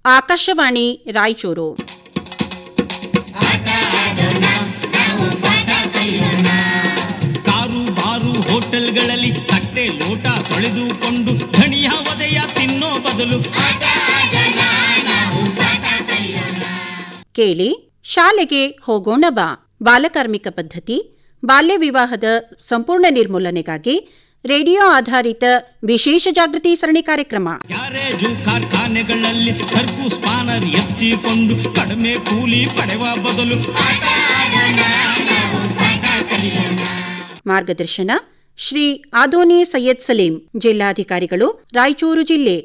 Akashvani Raichur car ಬಾರು ಹೋಟೆಲ್ಗಳಲ್ಲಿ ತಟ್ಟೆ ಲೋಟ ತೊಳೆದುಕೊಂಡು ಧಣಿಯ ಒದೆಯ ತಿನ್ನೋ ಬದಲು ಕೇಳಿ ಶಾಲೆಗೆ ಹೋಗೋಣ ಬಾ ಬಾಲಕಾರ್ಮಿಕ ಪದ್ಧತಿ ಬಾಲ್ಯ ವಿವಾಹದ ಸಂಪೂರ್ಣ ನಿರ್ಮೂಲನೆಗಾಗಿ ರೇಡಿಯೋ ಆಧಾರಿತ ವಿಶೇಷ ಜಾಗೃತಿ ಸರಣಿ ಕಾರ್ಯಕ್ರಮ ಗ್ಯಾರೇಜು ಕಾರ್ಖಾನೆಗಳಲ್ಲಿ ಸರ್ಕು ಸ್ಪಾನರ್ ಎತ್ತಿಕೊಂಡು ಕಡಿಮೆ ಕೂಲಿ ಪಡೆವ ಬದಲು ಮಾರ್ಗದರ್ಶನ ಶ್ರೀ ಆದೋನಿ ಸೈಯದ್ ಸಲೀಂ ಜಿಲ್ಲಾಧಿಕಾರಿಗಳು ರಾಯಚೂರು ಜಿಲ್ಲೆ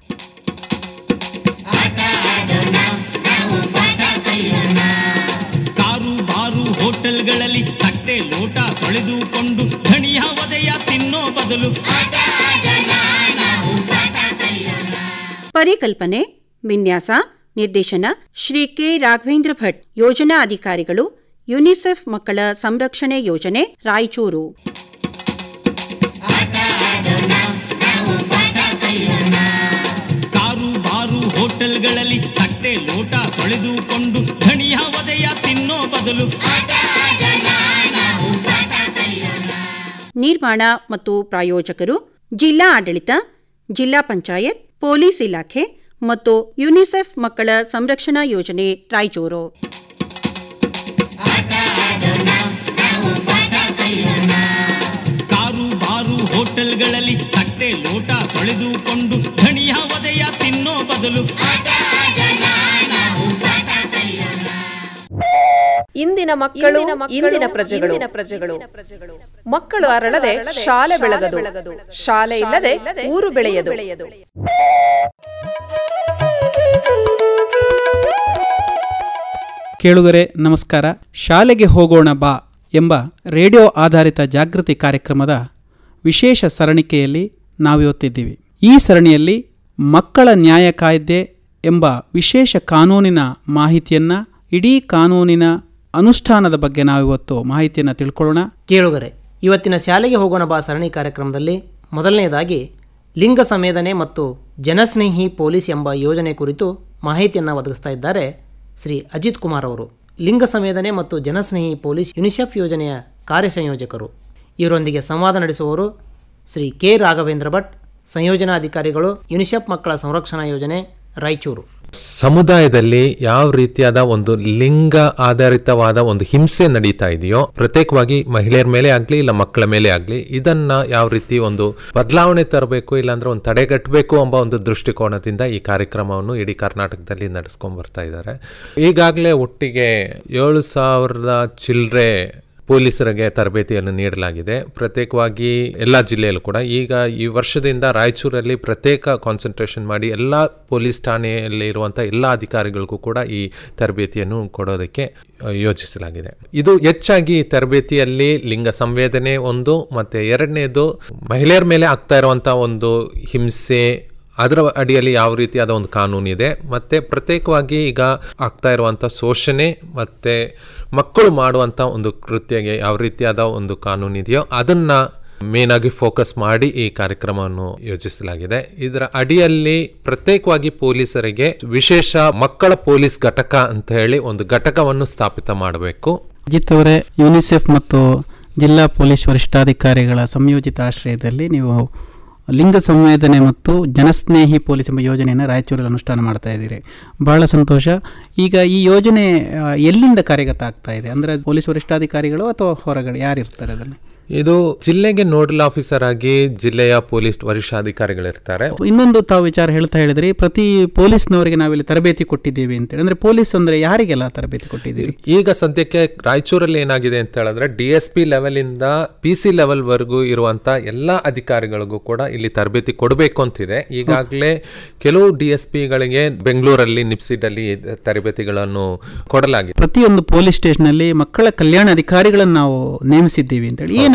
ಕಾರು ಬಾರು ಹೋಟೆಲ್ಗಳಲ್ಲಿ ತಟ್ಟೆ ಲೋಟ ತೊಳೆದುಕೊಂಡು ಧಣಿಯ ಒದೆಯ ತಿನ್ನೋ ಬದಲು ಪರಿಕಲ್ಪನೆ ವಿನ್ಯಾಸ ನಿರ್ದೇಶನ ಶ್ರೀ ಕೆ ರಾಘವೇಂದ್ರ ಭಟ್ ಯೋಜನಾ ಅಧಿಕಾರಿಗಳು ಯುನಿಸೆಫ್ ಮಕ್ಕಳ ಸಂರಕ್ಷಣೆ ಯೋಜನೆ ರಾಯಚೂರು ಕಾರು ಬಾರು ಹೋಟೆಲ್ಗಳಲ್ಲಿ ತಟ್ಟೆ ಲೋಟ ತೊಳೆದುಕೊಂಡು ಧಣಿಯ ಒದೆಯ ತಿನ್ನೋ ಬದಲು ನಿರ್ಮಾಣ ಮತ್ತು ಪ್ರಾಯೋಜಕರು ಜಿಲ್ಲಾ ಆಡಳಿತ ಜಿಲ್ಲಾ ಪಂಚಾಯತ್ ಪೊಲೀಸ್ ಇಲಾಖೆ ಮತ್ತು ಯುನಿಸೆಫ್ ಮಕ್ಕಳ ಸಂರಕ್ಷಣಾ ಯೋಜನೆ ರಾಯಚೂರು ಕಾರು ಬಾರು ಹೋಟೆಲ್ಗಳಲ್ಲಿ ತಟ್ಟೆ ಲೋಟ ತೊಳೆದುಕೊಂಡು ಧಣಿಯ ಒದೆಯ ತಿನ್ನೋ ಬದಲು ಇಂದಿನ ಮಕ್ಕಳು ಇಂದಿನ ಪ್ರಜೆಗಳು ಪ್ರಜೆಗಳು ಮಕ್ಕಳು ಅರಳದೆ ಶಾಲೆ ಬೆಳಗದು ಶಾಲೆ ಇಲ್ಲದೆ ಊರು ಬೆಳೆಯದು ಕೇಳುಗರೆ ನಮಸ್ಕಾರ ಶಾಲೆಗೆ ಹೋಗೋಣ ಬಾ ಎಂಬ ರೇಡಿಯೋ ಆಧಾರಿತ ಜಾಗೃತಿ ಕಾರ್ಯಕ್ರಮದ ವಿಶೇಷ ಸರಣಿಕೆಯಲ್ಲಿ ನಾವಿವತ್ತಿದ್ದೀವಿ ಈ ಸರಣಿಯಲ್ಲಿ ಮಕ್ಕಳ ನ್ಯಾಯ ಕಾಯ್ದೆ ಎಂಬ ವಿಶೇಷ ಕಾನೂನಿನ ಮಾಹಿತಿಯನ್ನು ಇಡೀ ಕಾನೂನಿನ ಅನುಷ್ಠಾನದ ಬಗ್ಗೆ ನಾವಿವತ್ತು ಮಾಹಿತಿಯನ್ನು ತಿಳ್ಕೊಳ್ಳೋಣ ಕೇಳುಗರೆ ಇವತ್ತಿನ ಶಾಲೆಗೆ ಹೋಗೋಣ ಬಾ ಸರಣಿ ಕಾರ್ಯಕ್ರಮದಲ್ಲಿ ಮೊದಲನೆಯದಾಗಿ ಲಿಂಗ ಸಂವೇದನೆ ಮತ್ತು ಜನಸ್ನೇಹಿ ಪೊಲೀಸ್ ಎಂಬ ಯೋಜನೆ ಕುರಿತು ಮಾಹಿತಿಯನ್ನು ಒದಗಿಸ್ತಾ ಇದ್ದಾರೆ ಶ್ರೀ ಅಜಿತ್ ಕುಮಾರ್ ಅವರು ಲಿಂಗ ಸಂವೇದನೆ ಮತ್ತು ಜನಸ್ನೇಹಿ ಪೊಲೀಸ್ ಯುನಿಸೆಫ್ ಯೋಜನೆಯ ಕಾರ್ಯಸಂಯೋಜಕರು ಇವರೊಂದಿಗೆ ಸಂವಾದ ನಡೆಸುವವರು ಶ್ರೀ ಕೆ ರಾಘವೇಂದ್ರ ಭಟ್ ಸಂಯೋಜನಾಧಿಕಾರಿಗಳು ಯುನಿಸೆಫ್ ಮಕ್ಕಳ ಸಂರಕ್ಷಣಾ ಯೋಜನೆ ರಾಯಚೂರು ಸಮುದಾಯದಲ್ಲಿ ಯಾವ ರೀತಿಯಾದ ಒಂದು ಲಿಂಗ ಆಧಾರಿತವಾದ ಒಂದು ಹಿಂಸೆ ನಡೀತಾ ಇದೆಯೋ ಪ್ರತ್ಯೇಕವಾಗಿ ಮಹಿಳೆಯರ ಮೇಲೆ ಆಗ್ಲಿ ಇಲ್ಲ ಮಕ್ಕಳ ಮೇಲೆ ಆಗ್ಲಿ ಇದನ್ನ ಯಾವ ರೀತಿ ಒಂದು ಬದಲಾವಣೆ ತರಬೇಕು ಇಲ್ಲಾಂದ್ರೆ ಒಂದು ತಡೆಗಟ್ಟಬೇಕು ಎಂಬ ಒಂದು ದೃಷ್ಟಿಕೋನದಿಂದ ಈ ಕಾರ್ಯಕ್ರಮವನ್ನು ಇಡೀ ಕರ್ನಾಟಕದಲ್ಲಿ ನಡೆಸ್ಕೊಂಡ್ ಬರ್ತಾ ಇದ್ದಾರೆ ಈಗಾಗಲೇ ಒಟ್ಟಿಗೆ ಏಳು ಸಾವಿರದ ಚಿಲ್ಲರೆ ಪೊಲೀಸರಿಗೆ ತರಬೇತಿಯನ್ನು ನೀಡಲಾಗಿದೆ ಪ್ರತ್ಯೇಕವಾಗಿ ಎಲ್ಲ ಜಿಲ್ಲೆಯಲ್ಲೂ ಕೂಡ ಈಗ ಈ ವರ್ಷದಿಂದ ರಾಯಚೂರಲ್ಲಿ ಪ್ರತ್ಯೇಕ ಕಾನ್ಸಂಟ್ರೇಷನ್ ಮಾಡಿ ಎಲ್ಲ ಪೊಲೀಸ್ ಠಾಣೆಯಲ್ಲಿ ಇರುವಂಥ ಎಲ್ಲ ಅಧಿಕಾರಿಗಳಿಗೂ ಕೂಡ ಈ ತರಬೇತಿಯನ್ನು ಕೊಡೋದಕ್ಕೆ ಅ, ಯೋಜಿಸಲಾಗಿದೆ ಇದು ಹೆಚ್ಚಾಗಿ ಈ ತರಬೇತಿಯಲ್ಲಿ ಲಿಂಗ ಸಂವೇದನೆ ಒಂದು ಮತ್ತೆ ಎರಡನೇದು ಮಹಿಳೆಯರ ಮೇಲೆ ಆಗ್ತಾ ಇರುವಂಥ ಒಂದು ಹಿಂಸೆ ಅದರ ಅಡಿಯಲ್ಲಿ ಯಾವ ರೀತಿಯಾದ ಒಂದು ಕಾನೂನು ಇದೆ ಮತ್ತೆ ಪ್ರತ್ಯೇಕವಾಗಿ ಈಗ ಆಗ್ತಾ ಇರುವಂಥ ಶೋಷಣೆ ಮತ್ತೆ ಮಕ್ಕಳು ಮಾಡುವಂಥ ಒಂದು ಕೃತ್ಯಗೆ ಯಾವ ರೀತಿಯಾದ ಒಂದು ಕಾನೂನು ಇದೆಯೋ ಅದನ್ನ ಮೇನ್ ಆಗಿ ಫೋಕಸ್ ಮಾಡಿ ಈ ಕಾರ್ಯಕ್ರಮವನ್ನು ಯೋಜಿಸಲಾಗಿದೆ ಇದರ ಅಡಿಯಲ್ಲಿ ಪ್ರತ್ಯೇಕವಾಗಿ ಪೊಲೀಸರಿಗೆ ವಿಶೇಷ ಮಕ್ಕಳ ಪೊಲೀಸ್ ಘಟಕ ಅಂತ ಹೇಳಿ ಒಂದು ಘಟಕವನ್ನು ಸ್ಥಾಪಿತ ಮಾಡಬೇಕು ಅಜಿತ್ ಅವರೇ ಯುನಿಸೆಫ್ ಮತ್ತು ಜಿಲ್ಲಾ ಪೊಲೀಸ್ ವರಿಷ್ಠಾಧಿಕಾರಿಗಳ ಸಂಯೋಜಿತ ಆಶ್ರಯದಲ್ಲಿ ನೀವು ಲಿಂಗ ಸಂವೇದನೆ ಮತ್ತು ಜನಸ್ನೇಹಿ ಪೊಲೀಸ್ ಎಂಬ ಯೋಜನೆಯನ್ನು ರಾಯಚೂರಲ್ಲಿ ಅನುಷ್ಠಾನ ಮಾಡ್ತಾ ಇದ್ದೀರಿ ಬಹಳ ಸಂತೋಷ ಈಗ ಈ ಯೋಜನೆ ಆ, ಎಲ್ಲಿಂದ ಕಾರ್ಯಗತ ಆಗ್ತಾ ಇದೆ ಅಂದರೆ ಪೊಲೀಸ್ ವರಿಷ್ಠಾಧಿಕಾರಿಗಳು ಅಥವಾ ಹೊರಗಡೆ ಯಾರು ಇರ್ತಾರೆ ಅದರಲ್ಲಿ ಇದು ಜಿಲ್ಲೆಗೆ ನೋಡಲ್ ಆಫೀಸರ್ ಆಗಿ ಜಿಲ್ಲೆಯ ಪೊಲೀಸ್ ವರಿಷ್ಠಾಧಿಕಾರಿಗಳಿರ್ತಾರೆ ಇನ್ನೊಂದು ತಾವು ವಿಚಾರ ಹೇಳ್ತಾ ಹೇಳಿದ್ರಿ ಪ್ರತಿ ಪೊಲೀಸ್ನವರಿಗೆ ನಾವಿಲ್ಲಿ ತರಬೇತಿ ಕೊಟ್ಟಿದ್ದೀವಿ ಅಂತೇಳಿ ಅಂದರೆ ಪೊಲೀಸ್ ಅಂದರೆ ಯಾರಿಗೆಲ್ಲ ತರಬೇತಿ ಕೊಟ್ಟಿದ್ದೀರಿ ಈಗ ಸದ್ಯಕ್ಕೆ ರಾಯಚೂರಲ್ಲಿ ಏನಾಗಿದೆ ಅಂತ ಹೇಳಿದ್ರೆ ಡಿ ಎಸ್ ಪಿ ಲೆವೆಲ್ ಇಂದ ಪಿ ಸಿ ಲೆವೆಲ್ ವರೆಗೂ ಇರುವಂತ ಎಲ್ಲಾ ಅಧಿಕಾರಿಗಳಿಗೂ ಕೂಡ ಇಲ್ಲಿ ತರಬೇತಿ ಕೊಡಬೇಕು ಅಂತಿದೆ ಈಗಾಗಲೇ ಕೆಲವು ಡಿ ಎಸ್ ಪಿಗಳಿಗೆ ಬೆಂಗಳೂರಲ್ಲಿ ನಿಪ್ಸಿಡಲ್ಲಿ ತರಬೇತಿಗಳನ್ನು ಕೊಡಲಾಗಿದೆ ಪ್ರತಿಯೊಂದು ಪೊಲೀಸ್ ಸ್ಟೇಷನಲ್ಲಿ ಮಕ್ಕಳ ಕಲ್ಯಾಣ ಅಧಿಕಾರಿಗಳನ್ನು ನಾವು ನೇಮಿಸಿದ್ದೀವಿ ಅಂತೇಳಿ ಏನದು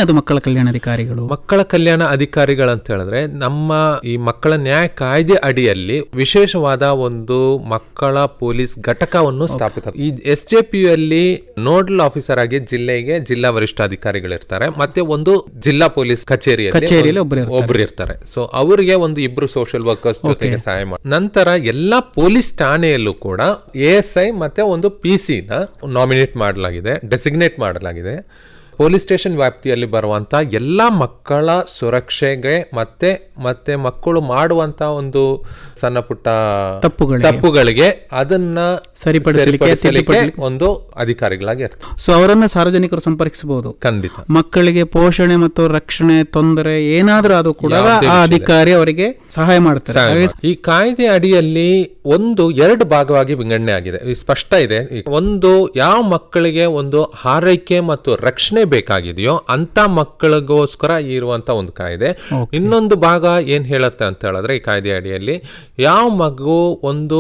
ಅದು ಮಕ್ಕಳ ಕಲ್ಯಾಣಾಧಿಕಾರಿಗಳು ಮಕ್ಕಳ ಕಲ್ಯಾಣ ಅಧಿಕಾರಿಗಳಂತ ಹೇಳಿದ್ರೆ ನಮ್ಮ ಈ ಮಕ್ಕಳ ನ್ಯಾಯ ಕಾಯ್ದೆ ಅಡಿಯಲ್ಲಿ ವಿಶೇಷವಾದ ಒಂದು ಮಕ್ಕಳ ಪೊಲೀಸ್ ಘಟಕವನ್ನು ಸ್ಥಾಪಿತ ಈ ಎಸ್ ಜೆ ಪಿ ಅಲ್ಲಿ ನೋಡಲ್ ಆಫೀಸರ್ ಆಗಿ ಜಿಲ್ಲೆಗೆ ಜಿಲ್ಲಾ ವರಿಷ್ಠಾಧಿಕಾರಿಗಳಿರ್ತಾರೆ ಮತ್ತೆ ಒಂದು ಜಿಲ್ಲಾ ಪೊಲೀಸ್ ಕಚೇರಿಯಲ್ಲಿ ಕಚೇರಿಯಲ್ಲಿ ಒಂದು- ಒಬ್ರು ಇರ್ತಾರೆ. ಒಬ್ರು ಇರ್ತಾರೆ ಸೊ ಅವರಿಗೆ ಒಂದು ಇಬ್ರು ಸೋಷಿಯಲ್ ವರ್ಕರ್ಸ್ ಜೊತೆಗೆ ಸಹಾಯ ಮಾಡಿ ನಂತರ ಎಲ್ಲಾ ಪೊಲೀಸ್ ಠಾಣೆಯಲ್ಲೂ ಕೂಡ ಎ ಎಸ್ ಐ ಮತ್ತೆ ಒಂದು ಪಿ ಸಿ ನ ನಾಮಿನೇಟ್ ಮಾಡಲಾಗಿದೆ ಡೆಸಿಗ್ನೇಟ್ ಮಾಡಲಾಗಿದೆ ಪೊಲೀಸ್ ಸ್ಟೇಷನ್ ವ್ಯಾಪ್ತಿಯಲ್ಲಿ ಬರುವಂತ ಎಲ್ಲಾ ಮಕ್ಕಳ ಸುರಕ್ಷೆಗೆ ಮತ್ತೆ ಮತ್ತೆ ಮಕ್ಕಳು ಮಾಡುವಂತ ಒಂದು ಸಣ್ಣ ಪುಟ್ಟ ತಪ್ಪುಗಳಿಗೆ. ತಪ್ಪುಗಳಿಗೆ ಅದನ್ನ ಸರಿಪಡಿಸಲಿಕ್ಕೆ, ಸರಿಪಡಿಸಲಿಕ್ಕೆ ತಿದ್ದುಪಡಿಸಲಿಕ್ಕೆ. ಒಂದು ಅಧಿಕಾರಿಗಳಾಗಿ ಇರ್ತಾರೆ ಸೊ ಅವರನ್ನ ಸಾರ್ವಜನಿಕರು ಸಂಪರ್ಕಿಸಬಹುದು ಖಂಡಿತ ಮಕ್ಕಳಿಗೆ ಪೋಷಣೆ ಮತ್ತು ರಕ್ಷಣೆ ತೊಂದರೆ ಏನಾದ್ರೂ ಅದು ಕೂಡ ಯಾವುದೇ ಆ ವಿಷಯದಲ್ಲಿ. ಅಧಿಕಾರಿ ಅವರಿಗೆ ಸಹಾಯ ಮಾಡ್ತಾರೆ ಸಹಾಯ ಹಾಗೆ ಮಾಡಿ. ಈ ಕಾಯ್ದೆ ಅಡಿಯಲ್ಲಿ ಒಂದು ಎರಡು ಭಾಗವಾಗಿ ವಿಂಗಡಣೆ ಆಗಿದೆ ಇದು ಸ್ಪಷ್ಟ ಇದೆ ಈ ಒಂದು ಯಾವ ಮಕ್ಕಳಿಗೆ ಒಂದು ಹಾರೈಕೆ ಮತ್ತು ರಕ್ಷಣೆ ಬೇಕಾಗಿದೆಯೋ ಅಂತ ಮಕ್ಕಳಿಗೋಸ್ಕರ ಇರುವಂತ ಒಂದು ಕಾಯ್ದೆ ಇನ್ನೊಂದು ಭಾಗ ಏನ್ ಹೇಳುತ್ತೆ ಅಂತ ಹೇಳಿದ್ರೆ ಈ ಕಾಯ್ದೆ ಅಡಿಯಲ್ಲಿ ಯಾವ ಮಗು ಒಂದು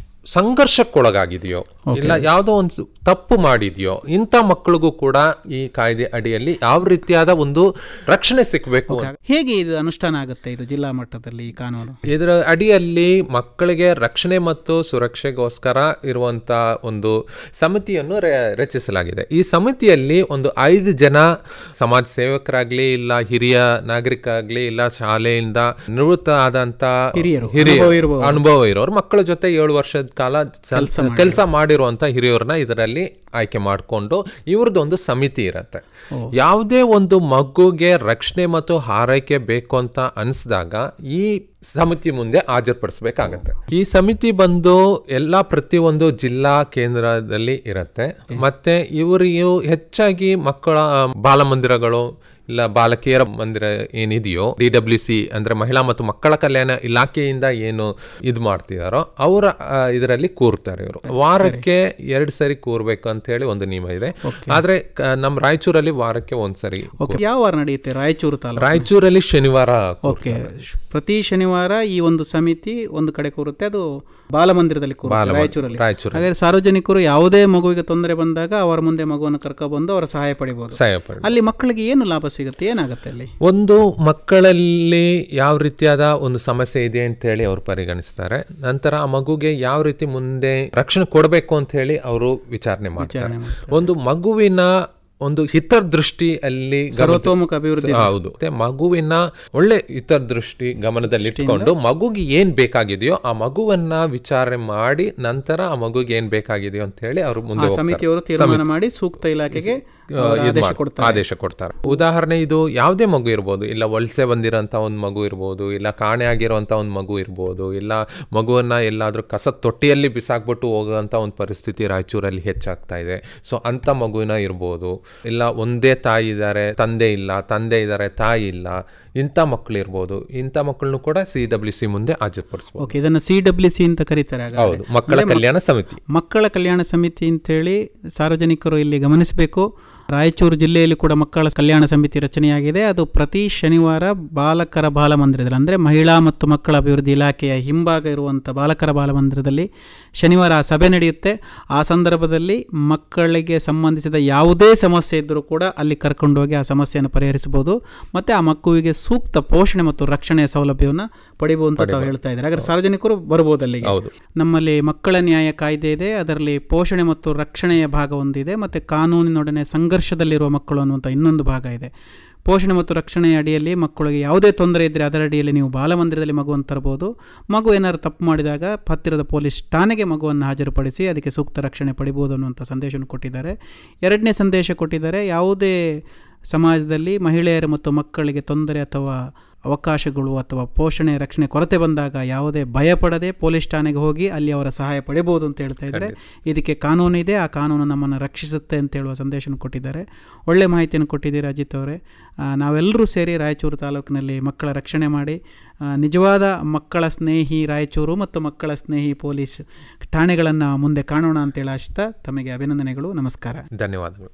ಸಂಘರ್ಷಕ್ಕೊಳಗಾಗಿದೆಯೋ ಇಲ್ಲ ಯಾವುದೋ ಒಂದು ತಪ್ಪು ಮಾಡಿದೆಯೋ ಇಂಥ ಮಕ್ಕಳಿಗೂ ಕೂಡ ಈ ಕಾಯ್ದೆ ಅಡಿಯಲ್ಲಿ ಯಾವ ರೀತಿಯಾದ ಒಂದು ರಕ್ಷಣೆ ಸಿಕ್ಕಬೇಕು ಅಂತ ಹೇಗೆ ಇದು ಅನುಷ್ಠಾನ ಆಗುತ್ತೆ ಇದು ಜಿಲ್ಲಾ ಮಟ್ಟದಲ್ಲಿ ಈ ಕಾನೂನು ಇದರ ಅಡಿಯಲ್ಲಿ ಮಕ್ಕಳಿಗೆ ರಕ್ಷಣೆ ಮತ್ತು ಸುರಕ್ಷೆಗೋಸ್ಕರ ಇರುವಂತ ಒಂದು ಸಮಿತಿಯನ್ನು ರೆ- ರಚಿಸಲಾಗಿದೆ ಈ ಸಮಿತಿಯಲ್ಲಿ ಒಂದು ಐದು ಜನ ಸಮಾಜ ಸೇವಕರಾಗ್ಲಿ ಇಲ್ಲ ಹಿರಿಯ ನಾಗರಿಕ ಆಗ್ಲಿ ಇಲ್ಲ ಶಾಲೆಯಿಂದ ನಿವೃತ್ತ ಆದಂತ ಹಿರಿಯರು, ಹಿರಿಯ ಅನುಭವ ಇರುವವರು. ಅನುಭವ ಇರೋರು ಮಕ್ಕಳ ಜೊತೆ ಏಳು ವರ್ಷದ ಕಾಲ ಕೆಲಸ ಮಾಡಿರುವಂತ ಹಿರಿಯರನ್ನ ಇದರಲ್ಲಿ ಆಯ್ಕೆ ಮಾಡಿಕೊಂಡು ಇವ್ರದ್ದು ಒಂದು ಸಮಿತಿ ಇರತ್ತೆ ಯಾವುದೇ ಒಂದು ಮಗುಗೆ ರಕ್ಷಣೆ ಮತ್ತು ಹಾರೈಕೆ ಬೇಕು ಅಂತ ಅನಿಸಿದಾಗ ಈ ಸಮಿತಿ ಮುಂದೆ ಹಾಜರುಪಡಿಸಬೇಕಾಗತ್ತೆ ಈ ಸಮಿತಿ ಬಂದು ಎಲ್ಲಾ ಪ್ರತಿಯೊಂದು ಜಿಲ್ಲಾ ಕೇಂದ್ರದಲ್ಲಿ ಇರತ್ತೆ ಮತ್ತೆ ಇವರಿಗೂ ಹೆಚ್ಚಾಗಿ ಮಕ್ಕಳ ಆ, ಬಾಲಮಂದಿರಗಳು ಇಲ್ಲ ಬಾಲಕಿಯರ ಮಂದಿರ ಏನಿದೆಯೋ ಡಿ ಡಬ್ಲ್ಯೂ ಸಿ ಅಂದ್ರೆ ಮಹಿಳಾ ಮತ್ತು ಮಕ್ಕಳ ಕಲ್ಯಾಣ ಇಲಾಖೆಯಿಂದ ಏನು ಇದು ಮಾಡ್ತಿದಾರೋ ಅವರ ಇದರಲ್ಲಿ ಕೂರ್ತಾರೆ ಇವರು ವಾರಕ್ಕೆ ಎರಡು ಸರಿ ಕೂರ್ಬೇಕು ಅಂತ ಹೇಳಿ ಒಂದು ನಿಯಮ ಇದೆ ಆದ್ರೆ ಕ- ನಮ್ಮ ರಾಯಚೂರಲ್ಲಿ ವಾರಕ್ಕೆ ಒಂದ್ಸರಿ ಓಕೆ ಯಾವ ವಾರ ನಡೆಯುತ್ತೆ ರಾಯಚೂರು ತಾಲೂಕು ರಾಯಚೂರಲ್ಲಿ ಶನಿವಾರ ಓಕೆ ಪ್ರತಿ ಶನಿವಾರ ಈ ಒಂದು ಸಮಿತಿ ಒಂದು ಕಡೆ ಕೂರುತ್ತೆ ಅದು ಬಾಲಮಂದಿರದಲ್ಲಿ ಕೂರುತ್ತೆ ಬಾಲಮಂದಿರ, ರಾಯಚೂರಲ್ಲಿ ರಾಯಚೂರಲ್ಲಿ. ಹಾಗಾದ್ರೆ ಸಾರ್ವಜನಿಕರು ಯಾವುದೇ ಮಗುವಿಗೆ ತೊಂದರೆ ಬಂದಾಗ ಅವರ ಮುಂದೆ ಮಗುವನ್ನು ಕರ್ಕೊಬಂದು ಅವರ ಸಹಾಯ ಪಡಿಬಹುದು ಸಹಾಯ ಪಡಿ ಅಲ್ಲಿ ಮಕ್ಕಳಿಗೆ ಏನು ಲಾಭ ಸಿಗುತ್ತೆ ಏನಾಗುತ್ತೆ ಅಲ್ಲಿ ಒಂದು ಮಕ್ಕಳಲ್ಲಿ ಯಾವ ರೀತಿಯಾದ ಒಂದು ಸಮಸ್ಯೆ ಇದೆ ಅಂತ ಹೇಳಿ ಅವರು ಪರಿಗಣಿಸ್ತಾರೆ ನಂತರ ಆ ಮಗುಗೆ ಯಾವ ರೀತಿ ಮುಂದೆ ರಕ್ಷಣೆ ಕೊಡಬೇಕು ಅಂತ ಹೇಳಿ ಅವರು ವಿಚಾರಣೆ ಮಾಡ್ತಾರೆ ಒಂದು ಮಗುವಿನ ಒಂದು ಹಿತದೃಷ್ಟಿ ಅಲ್ಲಿ ಗಮನ- ಸರ್ವತೋಮುಖ ಅಭಿವೃದ್ಧಿ ಹೌದು ಮತ್ತೆ ಮಗುವಿನ ಒಳ್ಳೆ ಹಿತದೃಷ್ಟಿ ಗಮನದಲ್ಲಿಟ್ಕೊಂಡು ಮಗುಗೆ ಏನ್ ಬೇಕಾಗಿದೆಯೋ ಆ ಮಗುವನ್ನ ವಿಚಾರಣೆ ಮಾಡಿ ನಂತರ ಆ ಮಗುಗೆ ಏನ್ ಬೇಕಾಗಿದೆಯೋ ಅಂತ ಹೇಳಿ ಅವರು ಮುಂದೆ ಹೋಗ್ತಾರೆ. ಸಮಿತಿಯವರು ತೀರ್ಮಾನ ಮಾಡಿ ಸೂಕ್ತ ಇಲಾಖೆಗೆ ಆ, ಅವರು ಇದ್ ಆದೇಶ ಮಾಡ್- ಕೊಡ್ತಾರೆ ಆದೇಶ ಕೊಡ್ತಾರೆ ಉದಾಹರಣೆ ಇದು ಯಾವುದೇ ಮಗು ಇರ್ಬೋದು ಇಲ್ಲ ವಲಸೆ ಬಂದಿರೋಂಥ ಒಂದು ಮಗು ಇರ್ಬೋದು ಇಲ್ಲ ಕಾಣೆ ಆಗಿರುವಂಥ ಒಂದು ಮಗು ಇರ್ಬೋದು ಇಲ್ಲ ಮಗುವನ್ನ ಎಲ್ಲಾದ್ರೂ ಕಸ ತೊಟ್ಟಿಯಲ್ಲಿ ಬಿಸಾಕ್ಬಿಟ್ಟು ಹೋಗುವಂಥ ಒಂದು ಪರಿಸ್ಥಿತಿ ರಾಯಚೂರಲ್ಲಿ ಹೆಚ್ಚಾಗ್ತಾ ಇದೆ ಸೊ ಅಂಥ ಮಗುವಿನ ಇರ್ಬೋದು ಇಲ್ಲ ಒಂದೇ ತಾಯಿ ಇದ್ದಾರೆ ತಂದೆ ಇಲ್ಲ ತಂದೆ ಇದ್ದಾರೆ ತಾಯಿ ಇಲ್ಲ ಇಂಥ ಮಕ್ಕಳು ಇರ್ಬೋದು ಇಂಥ ಮಕ್ಕಳನ್ನು ಕೂಡ ಸಿ ಡಬ್ಲ್ಯೂ ಸಿ ಮುಂದೆ ಹಾಜರುಪಡಿಸ್ಬೋದು ಓಕೆ ಇದನ್ನು ಸಿ ಡಬ್ಲ್ಯೂ ಸಿ ಅಂತ ಕರೀತಾರೆ ಹಾಗಾದ್ರೆ. ಹೌದು ಮಕ್ಕಳ ಕಲ್ಯಾಣ ಸಮಿತಿ ಮಕ್ಕಳ ಕಲ್ಯಾಣ ಸಮಿತಿ ಅಂತೇಳಿ ಸಾರ್ವಜನಿಕರು ಇಲ್ಲಿ ಗಮನಿಸಬೇಕು ರಾಯಚೂರು ಜಿಲ್ಲೆಯಲ್ಲಿ ಕೂಡ ಮಕ್ಕಳ ಕಲ್ಯಾಣ ಸಮಿತಿ ರಚನೆಯಾಗಿದೆ ಅದು ಪ್ರತಿ ಶನಿವಾರ ಬಾಲಕರ ಬಾಲಮಂದಿರದಲ್ಲಿ ಅಂದರೆ ಮಹಿಳಾ ಮತ್ತು ಮಕ್ಕಳ ಅಭಿವೃದ್ಧಿ ಇಲಾಖೆಯ ಹಿಂಭಾಗ ಇರುವಂಥ ಬಾಲಕರ ಬಾಲಮಂದಿರದಲ್ಲಿ ಶನಿವಾರ ಆ ಸಭೆ ನಡೆಯುತ್ತೆ ಆ ಸಂದರ್ಭದಲ್ಲಿ ಮಕ್ಕಳಿಗೆ ಸಂಬಂಧಿಸಿದ ಯಾವುದೇ ಸಮಸ್ಯೆ ಇದ್ದರೂ ಕೂಡ ಅಲ್ಲಿ ಕರ್ಕೊಂಡೋಗಿ ಆ ಸಮಸ್ಯೆಯನ್ನು ಪರಿಹರಿಸಬಹುದು ಮತ್ತು ಆ ಮಗುವಿಗೆ ಸೂಕ್ತ ಪೋಷಣೆ ಮತ್ತು ರಕ್ಷಣೆಯ ಸೌಲಭ್ಯವನ್ನು ಪಡಿಬಹುದು ಅಂತ ತಾವು ಹೇಳ್ತಾ ಇದ್ದಾರೆ ಹಾಗಾದ್ರೆ ಸಾರ್ವಜನಿಕರು ಬರ್ಬೋದು ಅಲ್ಲಿಗೆ ಹೌದು ನಮ್ಮಲ್ಲಿ ಮಕ್ಕಳ ನ್ಯಾಯ ಕಾಯ್ದೆ ಇದೆ ಅದರಲ್ಲಿ ಪೋಷಣೆ ಮತ್ತು ರಕ್ಷಣೆಯ ಭಾಗ ಒಂದಿದೆ ಮತ್ತು ಕಾನೂನಿನೊಡನೆ ಸಂಘರ್ಷದಲ್ಲಿರುವ ಮಕ್ಕಳು ಅನ್ನುವಂಥ ಇನ್ನೊಂದು ಭಾಗ ಇದೆ ಪೋಷಣೆ ಮತ್ತು ರಕ್ಷಣೆಯ ಅಡಿಯಲ್ಲಿ ಮಕ್ಕಳಿಗೆ ಯಾವುದೇ ತೊಂದರೆ ಇದ್ದರೆ ಅದರ ಅಡಿಯಲ್ಲಿ ನೀವು ಬಾಲಮಂದಿರದಲ್ಲಿ ಮಗುವನ್ನು ತರಬಹುದು ಮಗು ಏನಾದ್ರು ತಪ್ಪು ಮಾಡಿದಾಗ ಹತ್ತಿರದ ಪೊಲೀಸ್ ಠಾಣೆಗೆ ಮಗುವನ್ನು ಹಾಜರುಪಡಿಸಿ ಅದಕ್ಕೆ ಸೂಕ್ತ ರಕ್ಷಣೆ ಪಡಿಬೋದು ಅನ್ನುವಂಥ ಸಂದೇಶವನ್ನು ಕೊಟ್ಟಿದ್ದಾರೆ ಎರಡನೇ ಸಂದೇಶ ಕೊಟ್ಟಿದ್ದಾರೆ ಯಾವುದೇ ಸಮಾಜದಲ್ಲಿ ಮಹಿಳೆಯರು ಮತ್ತು ಮಕ್ಕಳಿಗೆ ತೊಂದರೆ ಅಥವಾ ಅವಕಾಶಗಳು ಅಥವಾ ಪೋಷಣೆ ರಕ್ಷಣೆ ಕೊರತೆ ಬಂದಾಗ ಯಾವುದೇ ಭಯಪಡದೆ ಪೊಲೀಸ್ ಠಾಣೆಗೆ ಹೋಗಿ ಅಲ್ಲಿ ಅವರ ಸಹಾಯ ಪಡಿಬೋದು ಅಂತ ಹೇಳ್ತಾ ಇದ್ದಾರೆ ಇದಕ್ಕೆ ಕಾನೂನು ಇದೆ ಆ ಕಾನೂನು ನಮ್ಮನ್ನು ರಕ್ಷಿಸುತ್ತೆ ಅಂತ ಹೇಳುವ ಸಂದೇಶವನ್ನು ಕೊಟ್ಟಿದ್ದಾರೆ ಒಳ್ಳೆ ಮಾಹಿತಿಯನ್ನು ಕೊಟ್ಟಿದ್ದೀರಿ ಅಜಿತ್ ಅವರೇ ಆ, ನಾವೆಲ್ಲರೂ ಸೇರಿ ರಾಯಚೂರು ತಾಲೂಕಿನಲ್ಲಿ ಮಕ್ಕಳ ರಕ್ಷಣೆ ಮಾಡಿ ಆ, ನಿಜವಾದ ಮಕ್ಕಳ ಸ್ನೇಹಿ ರಾಯಚೂರು ಮತ್ತು ಮಕ್ಕಳ ಸ್ನೇಹಿ ಪೊಲೀಸ್ ಠಾಣೆಗಳನ್ನು ಮುಂದೆ ಕಾಣೋಣ ಅಂತೇಳಿ ಆಶಿಸ್ತಾ ತಮಗೆ ಅಭಿನಂದನೆಗಳು ನಮಸ್ಕಾರ ಧನ್ಯವಾದಗಳು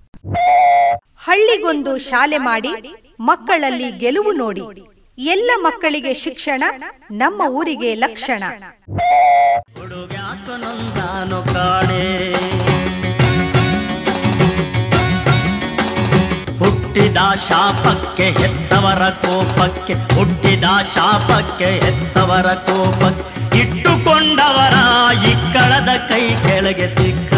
ಹಳ್ಳಿಗೊಂದು ಶಾಲೆ ಮಾಡಿ ಮಕ್ಕಳಲ್ಲಿ ಗೆಲುವು ನೋಡಿ ಎಲ್ಲ ಮಕ್ಕಳಿಗೆ ಶಿಕ್ಷಣ ನಮ್ಮ ಊರಿಗೆ ಲಕ್ಷಣ ಹುಡುಗಾಕನೊಂದಾನು ಕಾಣೆ ಹುಟ್ಟಿದ ಹುಟ್ಟಿದ ಶಾಪಕ್ಕೆ ಹೆತ್ತವರ ಕೋಪಕ್ಕೆ ಹುಟ್ಟಿದ ಶಾಪಕ್ಕೆ ಹೆತ್ತವರ ಕೋಪಕ್ಕೆ ಇಟ್ಟುಕೊಂಡವರ ಇಕ್ಕಳದ ಕೈ ಕೆಳಗೆ ಸಿಕ್ಕ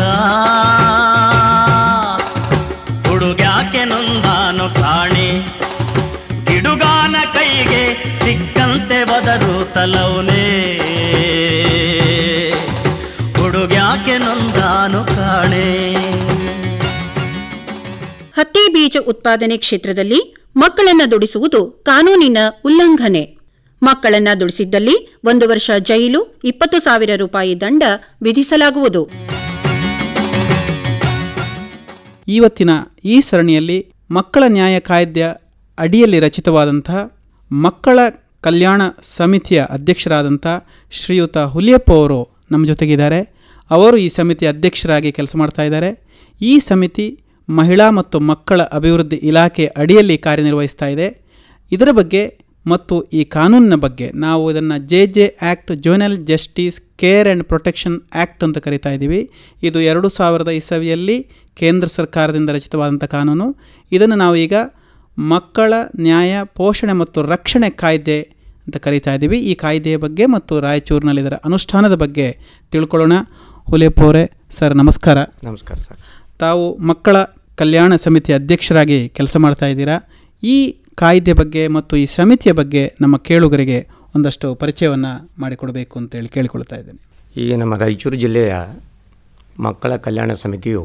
ಹುಡುಗ್ಯಾಕೆ ನೊಂದಾನು ಕಾಣಿ ಗಿಡುಗಾನ ಕೈಗೆ ಸಿಕ್ಕಂತೆ ಬದರು ತಲವನೇ ಹುಡುಗ್ಯಾಕೆ ನೊಂದಾನು ಕಾಣೆ ಹತ್ತಿ ಬೀಜ ಉತ್ಪಾದನೆ ಕ್ಷೇತ್ರದಲ್ಲಿ ಮಕ್ಕಳನ್ನ ದುಡಿಸುವುದು ಕಾನೂನಿನ ಉಲ್ಲಂಘನೆ ಮಕ್ಕಳನ್ನ ದುಡಿಸಿದ್ದಲ್ಲಿ ಒಂದು ವರ್ಷ ಜೈಲು ಇಪ್ಪತ್ತು ಸಾವಿರ ರೂಪಾಯಿ ದಂಡ ವಿಧಿಸಲಾಗುವುದು ಇವತ್ತಿನ ಈ ಸರಣಿಯಲ್ಲಿ ಮಕ್ಕಳ ನ್ಯಾಯ ಕಾಯ್ದೆಯ ಅಡಿಯಲ್ಲಿ ರಚಿತವಾದಂತಹ ಮಕ್ಕಳ ಕಲ್ಯಾಣ ಸಮಿತಿಯ ಅಧ್ಯಕ್ಷರಾದಂಥ ಶ್ರೀಯುತ ಹುಲಿಯಪ್ಪ ಅವರು ನಮ್ಮ ಜೊತೆಗಿದ್ದಾರೆ ಅವರು ಈ ಸಮಿತಿಯ ಅಧ್ಯಕ್ಷರಾಗಿ ಕೆಲಸ ಮಾಡ್ತಾ ಇದ್ದಾರೆ ಈ ಸಮಿತಿ ಮಹಿಳಾ ಮತ್ತು ಮಕ್ಕಳ ಅಭಿವೃದ್ಧಿ ಇಲಾಖೆ ಅಡಿಯಲ್ಲಿ ಕಾರ್ಯನಿರ್ವಹಿಸ್ತಾ ಇದೆ ಇದರ ಬಗ್ಗೆ ಮತ್ತು ಈ ಕಾನೂನಿನ ಬಗ್ಗೆ ನಾವು ಇದನ್ನು J J act juvenile justice care and protection act ಅಂತ ಕರಿತಾ ಇದ್ದೀವಿ ಇದು ಎರಡು ಸಾವಿರದ ಇಸವಿಯಲ್ಲಿ ಕೇಂದ್ರ ಸರ್ಕಾರದಿಂದ ರಚಿತವಾದಂಥ ಕಾನೂನು ಇದನ್ನು ನಾವು ಈಗ ಮಕ್ಕಳ ನ್ಯಾಯ ಪೋಷಣೆ ಮತ್ತು ರಕ್ಷಣೆ ಕಾಯ್ದೆ ಅಂತ ಕರಿತಾ ಇದ್ದೀವಿ ಈ ಕಾಯ್ದೆಯ ಬಗ್ಗೆ ಮತ್ತು ರಾಯಚೂರಿನಲ್ಲಿ ಇದರ ಅನುಷ್ಠಾನದ ಬಗ್ಗೆ ತಿಳ್ಕೊಳ್ಳೋಣ ಹುಲಿಯಪ್ಪ ಅವರೇ ಸರ್ ನಮಸ್ಕಾರ ನಮಸ್ಕಾರ ಸರ್ ತಾವು ಮಕ್ಕಳ ಕಲ್ಯಾಣ ಸಮಿತಿ ಅಧ್ಯಕ್ಷರಾಗಿ ಕೆಲಸ ಮಾಡ್ತಾ ಇದ್ದೀರಾ ಈ ಕಾಯ್ದೆ ಬಗ್ಗೆ ಮತ್ತು ಈ ಸಮಿತಿಯ ಬಗ್ಗೆ ನಮ್ಮ ಕೇಳುಗರಿಗೆ ಒಂದಷ್ಟು ಪರಿಚಯವನ್ನು ಮಾಡಿಕೊಡಬೇಕು ಅಂತೇಳಿ ಕೇಳಿಕೊಳ್ತಾ ಇದ್ದೇನೆ ಈ ನಮ್ಮ ರಾಯಚೂರು ಜಿಲ್ಲೆಯ ಮಕ್ಕಳ ಕಲ್ಯಾಣ ಸಮಿತಿಯು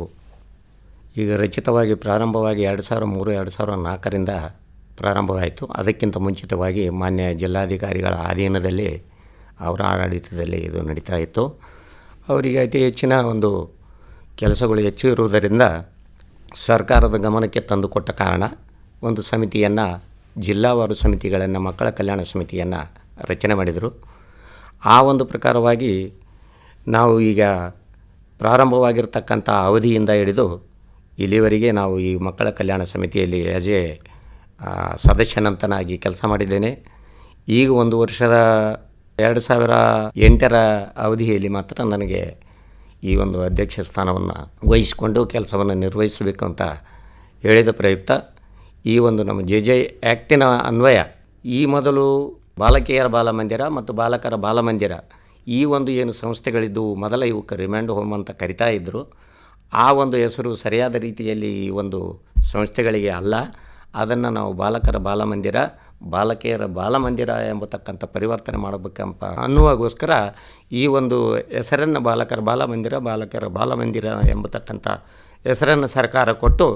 ಈಗ ರಚಿತವಾಗಿ ಪ್ರಾರಂಭವಾಗಿ ಎರಡು ಸಾವಿರ ಮೂರು ಎರಡು ಸಾವಿರ ನಾಲ್ಕರಿಂದ ಪ್ರಾರಂಭವಾಯಿತು ಅದಕ್ಕಿಂತ ಮುಂಚಿತವಾಗಿ ಮಾನ್ಯ ಜಿಲ್ಲಾಧಿಕಾರಿಗಳ ಅಧೀನದಲ್ಲಿ ಅವರ ಆಡಳಿತದಲ್ಲಿ ಇದು ನಡೀತಾ ಇತ್ತು ಅವರಿಗೆ ಅತಿ ಹೆಚ್ಚಿನ ಒಂದು ಕೆಲಸಗಳು ಹೆಚ್ಚು ಇರುವುದರಿಂದ ಸರ್ಕಾರದ ಗಮನಕ್ಕೆ ತಂದುಕೊಟ್ಟ ಕಾರಣ ಒಂದು ಸಮಿತಿಯನ್ನು ಜಿಲ್ಲಾವಾರು ಸಮಿತಿಗಳನ್ನು ಮಕ್ಕಳ ಕಲ್ಯಾಣ ಸಮಿತಿಯನ್ನು ರಚನೆ ಮಾಡಿದರು ಆ ಒಂದು ಪ್ರಕಾರವಾಗಿ ನಾವು ಈಗ ಪ್ರಾರಂಭವಾಗಿರ್ತಕ್ಕಂಥ ಅವಧಿಯಿಂದ ಹಿಡಿದು ಇಲ್ಲಿವರೆಗೆ ನಾವು ಈ ಮಕ್ಕಳ ಕಲ್ಯಾಣ ಸಮಿತಿಯಲ್ಲಿ ಆಸ್ ಎ ಸದಸ್ಯನಂತನಾಗಿ ಕೆಲಸ ಮಾಡಿದ್ದೇನೆ ಈಗ ಒಂದು ವರ್ಷದ ಎರಡು ಸಾವಿರ ಎಂಟರ ಅವಧಿಯಲ್ಲಿ ಮಾತ್ರ ನನಗೆ ಈ ಒಂದು ಅಧ್ಯಕ್ಷ ಸ್ಥಾನವನ್ನು ವಹಿಸಿಕೊಂಡು ಕೆಲಸವನ್ನು ನಿರ್ವಹಿಸಬೇಕು ಅಂತ ಹೇಳಿದ ಪ್ರಯುಕ್ತ ಈ ಒಂದು ನಮ್ಮ ಜೆ ಜೆ ಆ್ಯಕ್ಟಿನ ಅನ್ವಯ ಈ ಮೊದಲು ಬಾಲಕಿಯರ ಬಾಲಮಂದಿರ ಮತ್ತು ಬಾಲಕರ ಬಾಲಮಂದಿರ ಈ ಒಂದು ಏನು ಸಂಸ್ಥೆಗಳಿದ್ದವು ಮೊದಲ ಇವಕ್ಕೆ ರಿಮ್ಯಾಂಡ್ ಹೋಮ್ ಅಂತ ಕರಿತಾ ಇದ್ದರು ಆ ಒಂದು ಹೆಸರು ಸರಿಯಾದ ರೀತಿಯಲ್ಲಿ ಈ ಒಂದು ಸಂಸ್ಥೆಗಳಿಗೆ ಅಲ್ಲ ಅದನ್ನು ನಾವು ಬಾಲಕರ ಬಾಲಮಂದಿರ ಬಾಲಕಿಯರ ಬಾಲಮಂದಿರ ಎಂಬತಕ್ಕಂಥ ಪರಿವರ್ತನೆ ಮಾಡಬೇಕಂತ ಅನ್ನುವಾಗೋಸ್ಕರ ಈ ಒಂದು ಹೆಸರನ್ನು ಬಾಲಕರ ಬಾಲಮಂದಿರ ಬಾಲಕರ ಬಾಲಮಂದಿರ ಎಂಬತಕ್ಕಂಥ ಹೆಸರನ್ನು ಸರ್ಕಾರ ಕೊಟ್ಟು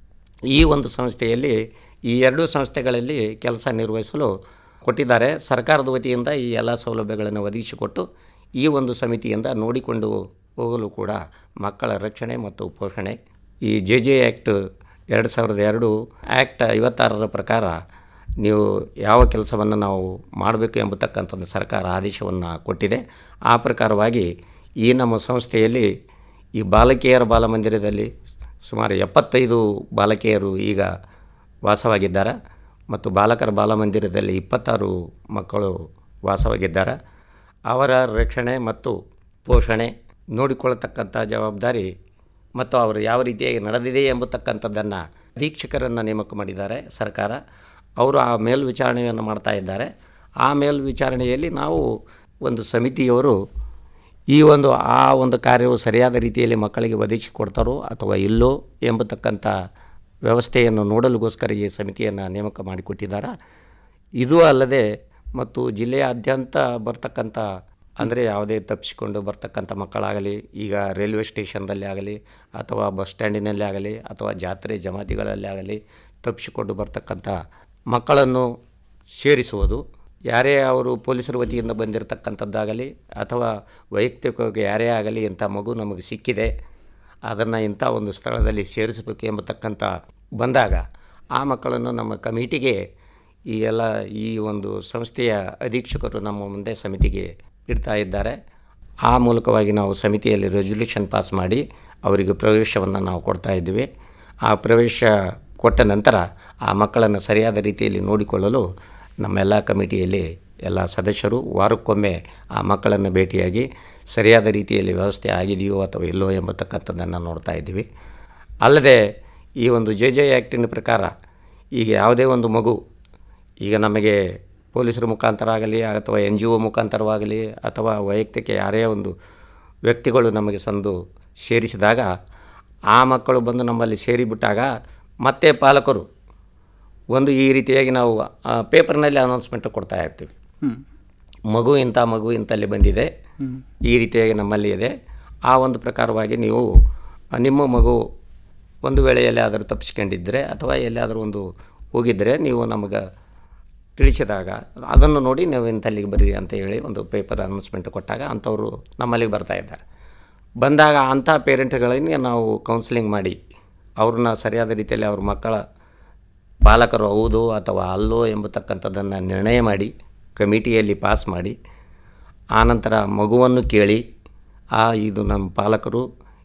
ಈ ಒಂದು ಸಂಸ್ಥೆಯಲ್ಲಿ ಈ ಎರಡೂ ಸಂಸ್ಥೆಗಳಲ್ಲಿ ಕೆಲಸ ನಿರ್ವಹಿಸಲು ಕೊಟ್ಟಿದ್ದಾರೆ ಸರ್ಕಾರದ ವತಿಯಿಂದ ಈ ಎಲ್ಲ ಸೌಲಭ್ಯಗಳನ್ನು ಒದಗಿಸಿಕೊಟ್ಟು ಈ ಒಂದು ಸಮಿತಿಯಿಂದ ನೋಡಿಕೊಂಡು ಹೋಗಲು ಕೂಡ ಮಕ್ಕಳ ರಕ್ಷಣೆ ಮತ್ತು ಪೋಷಣೆ ಈ ಜೆ ಜೆ ಆ್ಯಕ್ಟ್ ಎರಡು ಸಾವಿರದ ಎರಡು ಆ್ಯಕ್ಟ್ ಐವತ್ತಾರರ ಪ್ರಕಾರ ನೀವು ಯಾವ ಕೆಲಸವನ್ನು ನಾವು ಮಾಡಬೇಕು ಎಂಬತಕ್ಕಂಥದ್ದು ಸರ್ಕಾರ ಆದೇಶವನ್ನು ಕೊಟ್ಟಿದೆ ಆ ಪ್ರಕಾರವಾಗಿ ಈ ನಮ್ಮ ಸಂಸ್ಥೆಯಲ್ಲಿ ಈ ಬಾಲಕಿಯರ ಬಾಲಮಂದಿರದಲ್ಲಿ ಸುಮಾರು ಎಪ್ಪತ್ತೈದು ಬಾಲಕಿಯರು ಈಗ ವಾಸವಾಗಿದ್ದಾರೆ ಮತ್ತು ಬಾಲಕರ ಬಾಲಮಂದಿರದಲ್ಲಿ ಇಪ್ಪತ್ತಾರು ಮಕ್ಕಳು ವಾಸವಾಗಿದ್ದಾರೆ ಅವರ ರಕ್ಷಣೆ ಮತ್ತು ಪೋಷಣೆ ನೋಡಿಕೊಳ್ಳತಕ್ಕಂಥ ಜವಾಬ್ದಾರಿ ಮತ್ತು ಅವರು ಯಾವ ರೀತಿಯಾಗಿ ನಡೆದಿದೆ ಎಂಬತಕ್ಕಂಥದ್ದನ್ನು ಅಧೀಕ್ಷಕರನ್ನು ನೇಮಕ ಮಾಡಿದ್ದಾರೆ ಸರ್ಕಾರ ಅವರು ಆ ಮೇಲ್ವಿಚಾರಣೆಯನ್ನು ಮಾಡ್ತಾ ಇದ್ದಾರೆ ಆ ಮೇಲ್ವಿಚಾರಣೆಯಲ್ಲಿ ನಾವು ಒಂದು ಸಮಿತಿಯವರು ಈ ಒಂದು ಆ ಒಂದು ಕಾರ್ಯವು ಸರಿಯಾದ ರೀತಿಯಲ್ಲಿ ಮಕ್ಕಳಿಗೆ ಒದಗಿಸಿಕೊಡ್ತಾರೋ ಅಥವಾ ಇಲ್ಲೋ ಎಂಬತಕ್ಕಂಥ ವ್ಯವಸ್ಥೆಯನ್ನು ನೋಡಲಿಗೋಸ್ಕರ ಈ ಸಮಿತಿಯನ್ನು ನೇಮಕ ಮಾಡಿಕೊಟ್ಟಿದ್ದಾರೆ ಇದು ಅಲ್ಲದೆ ಮತ್ತು ಜಿಲ್ಲೆಯಾದ್ಯಂತ ಬರ್ತಕ್ಕಂಥ ಅಂದರೆ ಯಾವುದೇ ತಪ್ಪಿಸಿಕೊಂಡು ಬರ್ತಕ್ಕಂಥ ಮಕ್ಕಳಾಗಲಿ ಈಗ ರೈಲ್ವೆ ಸ್ಟೇಷನ್ದಲ್ಲಿ ಆಗಲಿ ಅಥವಾ ಬಸ್ ಸ್ಟ್ಯಾಂಡಿನಲ್ಲಿ ಆಗಲಿ ಅಥವಾ ಜಾತ್ರೆ ಜಮಾತಿಗಳಲ್ಲಿ ಆಗಲಿ ತಪ್ಪಿಸಿಕೊಂಡು ಬರ್ತಕ್ಕಂಥ ಮಕ್ಕಳನ್ನು ಸೇರಿಸುವುದು ಯಾರೇ ಅವರು ಪೊಲೀಸರ ವತಿಯಿಂದ ಬಂದಿರತಕ್ಕಂಥದ್ದಾಗಲಿ ಅಥವಾ ವೈಯಕ್ತಿಕವಾಗಿ ಯಾರೇ ಆಗಲಿ ಇಂಥ ಮಗು ನಮಗೆ ಸಿಕ್ಕಿದೆ ಅದನ್ನು ಇಂಥ ಒಂದು ಸ್ಥಳದಲ್ಲಿ ಸೇರಿಸಬೇಕು ಎಂಬತಕ್ಕಂಥ ಬಂದಾಗ ಆ ಮಕ್ಕಳನ್ನು ನಮ್ಮ ಕಮಿಟಿಗೆ ಈ ಎಲ್ಲ ಈ ಒಂದು ಸಂಸ್ಥೆಯ ಅಧೀಕ್ಷಕರು ನಮ್ಮ ಮುಂದೆ ಸಮಿತಿಗೆ ಇಡ್ತಾ ಇದ್ದಾರೆ ಆ ಮೂಲಕವಾಗಿ ನಾವು ಸಮಿತಿಯಲ್ಲಿ ರೆಸಲ್ಯೂಷನ್ ಪಾಸ್ ಮಾಡಿ ಅವರಿಗೆ ಪ್ರವೇಶವನ್ನು ನಾವು ಕೊಡ್ತಾ ಇದ್ದೀವಿ ಆ ಪ್ರವೇಶ ಕೊಟ್ಟ ನಂತರ ಆ ಮಕ್ಕಳನ್ನು ಸರಿಯಾದ ರೀತಿಯಲ್ಲಿ ನೋಡಿಕೊಳ್ಳಲು ನಮ್ಮೆಲ್ಲ ಕಮಿಟಿಯಲ್ಲಿ ಎಲ್ಲ ಸದಸ್ಯರು ವಾರಕ್ಕೊಮ್ಮೆ ಆ ಮಕ್ಕಳನ್ನು ಭೇಟಿಯಾಗಿ ಸರಿಯಾದ ರೀತಿಯಲ್ಲಿ ವ್ಯವಸ್ಥೆ ಆಗಿದೆಯೋ ಅಥವಾ ಇಲ್ಲೋ ಎಂಬತಕ್ಕಂಥದ್ದನ್ನು ನೋಡ್ತಾ ಇದ್ದೀವಿ ಅಲ್ಲದೆ ಈ ಒಂದು ಜೆ ಜೆ ಆ್ಯಕ್ಟಿನ ಪ್ರಕಾರ ಈಗ ಯಾವುದೇ ಒಂದು ಮಗು ಈಗ ನಮಗೆ ಪೊಲೀಸರ ಮುಖಾಂತರ ಆಗಲಿ ಅಥವಾ ಎನ್ ಜಿ ಒ ಮುಖಾಂತರವಾಗಲಿ ಅಥವಾ ವೈಯಕ್ತಿಕ ಯಾರೇ ಒಂದು ವ್ಯಕ್ತಿಗಳು ನಮಗೆ ಸಂದು ಸೇರಿಸಿದಾಗ ಆ ಮಕ್ಕಳು ಬಂದು ನಮ್ಮಲ್ಲಿ ಸೇರಿಬಿಟ್ಟಾಗ ಮತ್ತೆ ಪಾಲಕರು ಒಂದು ಈ ರೀತಿಯಾಗಿ ನಾವು ಆ, ಪೇಪರ್ನಲ್ಲಿ ಅನೌನ್ಸ್ಮೆಂಟ್ ಕೊಡ್ತಾ ಇರ್ತೀವಿ ಹ್ಮ್. ಮಗು ಇಂಥ ಮಗು ಇಂತಲ್ಲಿ ಬಂದಿದೆ ಈ ರೀತಿಯಾಗಿ ನಮ್ಮಲ್ಲಿ ಇದೆ ಆ ಒಂದು ಪ್ರಕಾರವಾಗಿ ನೀವು ಆ, ನಿಮ್ಮ ಮಗು ಒಂದು ವೇಳೆ ಎಲ್ಲಿಯಾದರೂ ತಪ್ಪಿಸ್ಕೊಂಡಿದ್ದರೆ ಅಥವಾ ಎಲ್ಲಿಯಾದರೂ ಒಂದು ಹೋಗಿದ್ದರೆ ನೀವು ನಮಗೆ ತಿಳಿಸಿದಾಗ ಅದನ್ನು ನೋಡಿ ನೀವು ಇಂಥಲ್ಲಿಗೆ ಬರ್ರಿ ಅಂತ ಹೇಳಿ ಒಂದು ಪೇಪರ್ ಅನೌನ್ಸ್ಮೆಂಟ್ ಕೊಟ್ಟಾಗ ಅಂಥವರು ನಮ್ಮಲ್ಲಿಗೆ ಬರ್ತಾ ಇದ್ದಾರೆ ಬಂದಾಗ ಅಂಥ ಪೇರೆಂಟ್ಗಳಿಗೆ ನಾವು ಕೌನ್ಸಿಲಿಂಗ್ ಮಾಡಿ ಅವ್ರನ್ನ ಸರಿಯಾದ ರೀತಿಯಲ್ಲಿ ಅವ್ರ ಮಕ್ಕಳ ಪಾಲಕರು ಹೌದು ಅಥವಾ ಅಲ್ಲೋ ಎಂಬತಕ್ಕಂಥದ್ದನ್ನು ನಿರ್ಣಯ ಮಾಡಿ ಕಮಿಟಿಯಲ್ಲಿ ಪಾಸ್ ಮಾಡಿ ಆನಂತರ ಮಗುವನ್ನು ಕೇಳಿ ಆ ಇದು ನಮ್ಮ ಪಾಲಕರು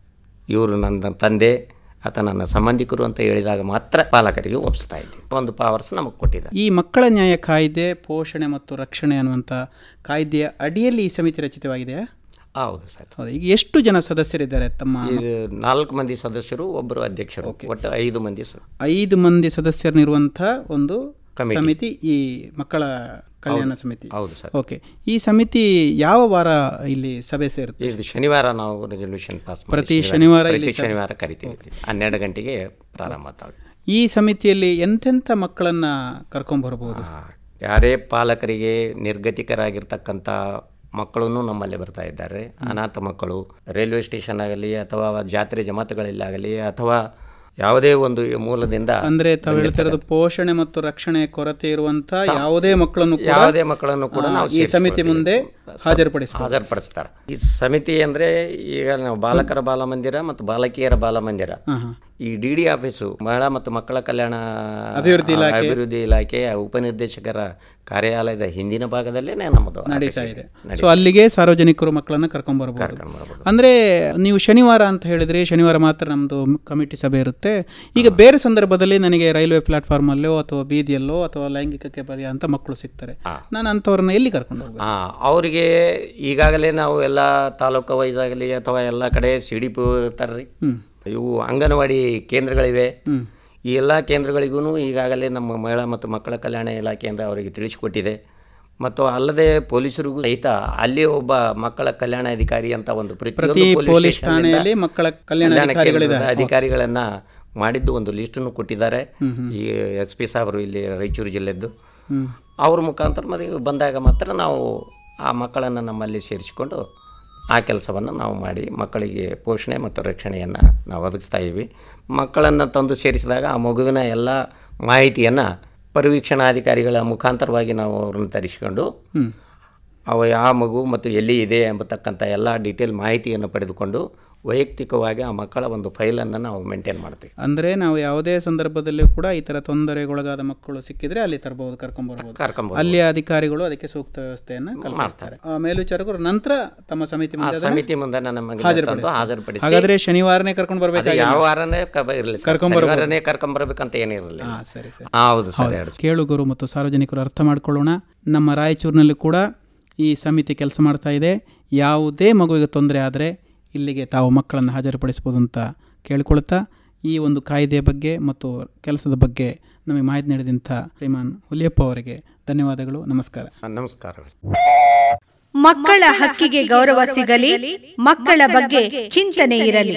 ಇವರು ನನ್ನ ತಂದೆ ಅಥವಾ ನನ್ನ ಸಂಬಂಧಿಕರು ಅಂತ ಹೇಳಿದಾಗ ಮಾತ್ರ ಪಾಲಕರಿಗೆ ಒಪ್ಪಿಸ್ತಾ ಇದ್ದೀವಿ ಒಂದು ಪವರ್ಸ್ ನಮಗೆ ಕೊಟ್ಟಿದ್ದಾರೆ ಈ ಮಕ್ಕಳ ನ್ಯಾಯ ಕಾಯ್ದೆ ಪೋಷಣೆ ಮತ್ತು ರಕ್ಷಣೆ ಅನ್ನುವಂಥ ಕಾಯ್ದೆಯ ಅಡಿಯಲ್ಲಿ ಈ ಸಮಿತಿ ರಚಿತವಾಗಿದೆಯಾ ಹೌದು ಸರ್ ಹೌದು ಈಗ ಎಷ್ಟು ಜನ ಸದಸ್ಯರಿದ್ದಾರೆ ತಮ್ಮ ಇದು ನಾಲ್ಕು ಮಂದಿ ಸದಸ್ಯರು ಒಬ್ಬರು ಅಧ್ಯಕ್ಷರು ಒಟ್ಟು ಐದು ಮಂದಿ ಸ- ಐದು ಮಂದಿ ಸದಸ್ಯರನ್ನಿರುವಂಥ ಒಂದು ಕಮಿಟಿ. ಸಮಿತಿ ಈ ಮಕ್ಕಳ ಕಲ್ಯಾಣ ಸಮಿತಿ ಹೌದು ಸರ್ ಓಕೆ ಈ ಸಮಿತಿ ಯಾವ ವಾರ ಇಲ್ಲಿ ಸಭೆ ಸೇರುತ್ತೆ ಇದು ಶನಿವಾರ ನಾವು ರೆಸಲ್ಯೂಷನ್ ಪಾಸ್ ಮಾಡಿ ಪ್ರತಿ ಶನಿವಾರ ಇಲ್ಲಿ ಪ್ರತಿ ಸಭೆ- ಶನಿವಾರ ಕರಿತೀವಿ ಹನ್ನೆರಡು ಗಂಟೆಗೆ ಪ್ರಾರಂಭ ಆಗ್ತಾವೆ ಈ ಸಮಿತಿಯಲ್ಲಿ ಎಂತೆಂಥ ಮಕ್ಕಳನ್ನ ಕರ್ಕೊಂಡ್ಬರ್ಬೋದು ಯಾರೇ ಪಾಲಕರಿಗೆ ನಿರ್ಗತಿಕರಾಗಿರ್ತಕ್ಕಂಥ ಮಕ್ಕಳೂ ನಮ್ಮಲ್ಲಿ ಬರ್ತಾ ಇದ್ದಾರೆ ಅನಾಥ ಮಕ್ಕಳು ರೈಲ್ವೆ ಸ್ಟೇಷನ್ ಆಗಲಿ ಅಥವಾ ಜಾತ್ರೆ ಜಮಾತುಗಳಲ್ಲಾಗಲಿ ಅಥವಾ ಯಾವುದೇ ಒಂದು ಮೂಲದಿಂದ ಅಂದ್ರೆ ತಾವು ಹೇಳ್ತಾ ಇರೋದು ಪೋಷಣೆ ಮತ್ತು ರಕ್ಷಣೆ ಕೊರತೆ ಇರುವಂತ ಯಾವುದೇ ಮಕ್ಕಳನ್ನು ಕೂಡ ಯಾವುದೇ ಮಕ್ಕಳನ್ನು ಕೂಡ ಆ, ನಾವು ಈ ಸಮಿತಿ ಮುಂದೆ ಹಾಜರುಪಡಿಸಬಹುದು ಹಾಜರುಪಡಿಸ್ತಾರೆ ಈ ಸಮಿತಿ ಅಂದ್ರೆ ಈಗ ನಾವು ಬಾಲಕರ ಬಾಲ ಮಂದಿರ ಮತ್ತು ಬಾಲಕಿಯರ ಬಾಲ ಮಂದಿರ ಈ ಡಿ ಡಿ ಆಫೀಸು ಮಹಿಳಾ ಮತ್ತು ಮಕ್ಕಳ ಕಲ್ಯಾಣ ಅಭಿವೃದ್ಧಿ ಇಲಾಖೆ. ಅಭಿವೃದ್ಧಿ ಇಲಾಖೆಯ ಉಪನಿರ್ದೇಶಕರ ಕಾರ್ಯಾಲಯದ ಹಿಂದಿನ ಭಾಗದಲ್ಲೇ ನಮ್ಮದು ನಡೀತಾ ಆಫೀಸ್ ಇದೆ ನಡೀತಾ ಸೊ ಅಲ್ಲಿಗೆ ಸಾರ್ವಜನಿಕರು ಮಕ್ಕಳನ್ನ ಕರ್ಕೊಂಡ್ ಬರ್ಬೋದು ಅಂದ್ರೆ ನೀವು ಶನಿವಾರ ಅಂತ ಹೇಳಿದ್ರೆ ಶನಿವಾರ ಮಾತ್ರ ನಮ್ದು ಕಮಿಟಿ ಸಭೆ ಇರುತ್ತೆ ಈಗ ಬೇರೆ ಸಂದರ್ಭದಲ್ಲಿ ನನಗೆ ರೈಲ್ವೆ ಪ್ಲಾಟ್ಫಾರ್ಮ್ ಅಲ್ಲೋ ಅಥವಾ ಬೀದಿಯಲ್ಲೋ ಅಥವಾ ಲೈಂಗಿಕಕ್ಕೆ ಬರೆಯ ಅಂತ ಮಕ್ಕಳು ಸಿಗ್ತಾರೆ ನಾನು ಅಂಥವ್ರನ್ನ ಎಲ್ಲಿ ಕರ್ಕೊಂಡು ಹೋಗ್ಬೇಕು ಆ, ಅವರಿಗೆ ಈಗಾಗಲೇ ನಾವು ಎಲ್ಲ ತಾಲೂಕು ವೈಸ್ ಆಗಲಿ ಅಥವಾ ಎಲ್ಲ ಕಡೆ ಸಿ ಡಿ ಪಿ ಇರ್ತಾರೆ ರೀ ಇವು ಅಂಗನವಾಡಿ ಕೇಂದ್ರಗಳಿವೆ ಈ ಎಲ್ಲ ಕೇಂದ್ರಗಳಿಗೂ ಈಗಾಗಲೇ ನಮ್ಮ ಮಹಿಳಾ ಮತ್ತು ಮಕ್ಕಳ ಕಲ್ಯಾಣ ಇಲಾಖೆಯಿಂದ ಅವರಿಗೆ ತಿಳಿಸಿಕೊಟ್ಟಿದೆ ಮತ್ತು ಅಲ್ಲದೆ ಪೊಲೀಸರಿಗೂ ಸಹಿತ ಅಲ್ಲಿ ಒಬ್ಬ ಮಕ್ಕಳ ಕಲ್ಯಾಣ ಅಧಿಕಾರಿ ಅಂತ ಒಂದು ಪ್ರತಿಯೊಂದು ಪ್ರತಿ police ಪೊಲೀಸ್ station ನಿಂದ ಠಾಣೆಯಲ್ಲಿ ಮಕ್ಕಳ ಕಲ್ಯಾಣ ಕಲ್ಯಾಣ ಅಧಿಕಾರಿಗಳಿದ್ದಾರೆ. ಕೇಂದ್ರದ ಅಧಿಕಾರಿಗಳನ್ನ ಮಾಡಿದ್ದು ಒಂದು ಲಿಸ್ಟನ್ನು ಕೊಟ್ಟಿದ್ದಾರೆ ಈ ಎಸ್ ಪಿ ಸಾಹೇಬರು ಇಲ್ಲಿ ರಾಯಚೂರು ಜಿಲ್ಲೆದ್ದು ಅವ್ರ ಮುಖಾಂತರ ಮತ್ತೆ ಬಂದಾಗ ಮಾತ್ರ ನಾವು ಆ ಮಕ್ಕಳನ್ನು ನಮ್ಮಲ್ಲಿ ಸೇರಿಸಿಕೊಂಡು ಆ ಕೆಲಸವನ್ನು ನಾವು ಮಾಡಿ ಮಕ್ಕಳಿಗೆ ಪೋಷಣೆ ಮತ್ತು ರಕ್ಷಣೆಯನ್ನು ನಾವು ಒದಗಿಸ್ತಾ ಇದ್ದೀವಿ ಮಕ್ಕಳನ್ನು ತಂದು ಸೇರಿಸಿದಾಗ ಆ ಮಗುವಿನ ಎಲ್ಲ ಮಾಹಿತಿಯನ್ನು ಪರಿವೀಕ್ಷಣಾಧಿಕಾರಿಗಳ ಮುಖಾಂತರವಾಗಿ ನಾವು ಅವ್ರನ್ನ ತರಿಸಿಕೊಂಡು ಅವ ಯಾವ ಮಗು ಮತ್ತು ಎಲ್ಲಿ ಇದೆ ಎಂಬತಕ್ಕಂಥ ಎಲ್ಲ ಡೀಟೇಲ್ ಮಾಹಿತಿಯನ್ನು ಪಡೆದುಕೊಂಡು ವೈಯಕ್ತಿಕವಾಗಿ ಆ ಮಕ್ಕಳ ಒಂದು ಫೈಲನ್ನು ನಾವು ಮೇಂಟೈನ್ ಮಾಡ್ತೀವಿ ಅಂದ್ರೆ ನಾವು ಯಾವುದೇ ಸಂದರ್ಭದಲ್ಲೂ ಕೂಡ ಈ ತರ ತೊಂದರೆಗೊಳಗಾದ ಮಕ್ಕಳು ಸಿಕ್ಕಿದ್ರೆ ಅಲ್ಲಿ ತರಬಹುದು ಕರ್ಕೊಂಡ್ ಬರ್ಬೋದು ಕರ್ಕೊಂಬರ್ಬೋದು. ಅಲ್ಲಿಯ ಅಧಿಕಾರಿಗಳು ಅದಕ್ಕೆ ಸೂಕ್ತ ವ್ಯವಸ್ಥೆಯನ್ನ ಕಲ್ಪಿಸ್ತಾರೆ ಆ, ಮೇಲ್ವಿಚಾರಕರು ನಂತರ ತಮ್ಮ ಸಮಿತಿ ಆ ಮುಂದೆ ಅದನ್ನ ಸಮಿತಿ ಮುಂದೆ ನಮಗೆ ಹಾಜರುಪಡಿಸ್ತಾರೆ. ತಂದು ಹಾಜರುಪಡಿಸಿ ಹಾಗಾದ್ರೆ ಶನಿವಾರನೇ ಕರ್ಕೊಂಡು ಅದು ಬರ್ಬೇಕಾಗಿಲ್ಲ ಯಾವ ವಾರನೇ ಕಬ ಇರಲಿ ಕರ್ಕೊಂಬರ್ಬೋದು. ಶನಿವಾರನೇ ಕರ್ಕೊಂಬರ್ಬೇಕಂತ ಏನಿರಲಿಲ್ಲ ಹಾ, ಸರಿ ಸರಿ ಆ, ಹೌದು ಸರ್ ಎರಡು ಕೇಳುಗರು ಮತ್ತು ಸಾರ್ವಜನಿಕರು ಅರ್ಥ ಮಾಡ್ಕೊಳ್ಳೋಣ ನಮ್ಮ ರಾಯಚೂರಿನಲ್ಲಿ ಕೂಡ ಈ ಸಮಿತಿ ಕೆಲಸ ಮಾಡ್ತಾ ಇದೆ ಯಾವುದೇ ಮಗುವಿಗೆ ತೊಂದರೆ ಆದರೆ ಇಲ್ಲಿಗೆ ತಾವು ಮಕ್ಕಳನ್ನು ಹಾಜರುಪಡಿಸ್ಬೋದು ಅಂತ ಕೇಳಿಕೊಳ್ತಾ ಈ ಒಂದು ಕಾಯ್ದೆಯ ಬಗ್ಗೆ ಮತ್ತು ಕೆಲಸದ ಬಗ್ಗೆ ನಮಗೆ ಮಾಹಿತಿ ನೀಡಿದಂಥ ಶ್ರೀಮಾನ್ ಹುಲಿಯಪ್ಪ ಅವರಿಗೆ ಧನ್ಯವಾದಗಳು ನಮಸ್ಕಾರ ನಮಸ್ಕಾರ ಮಕ್ಕಳ ಹಕ್ಕಿಗೆ ಗೌರವ ಸಿಗಲಿ ಮಕ್ಕಳ ಬಗ್ಗೆ ಚಿಂತನೆ ಇರಲಿ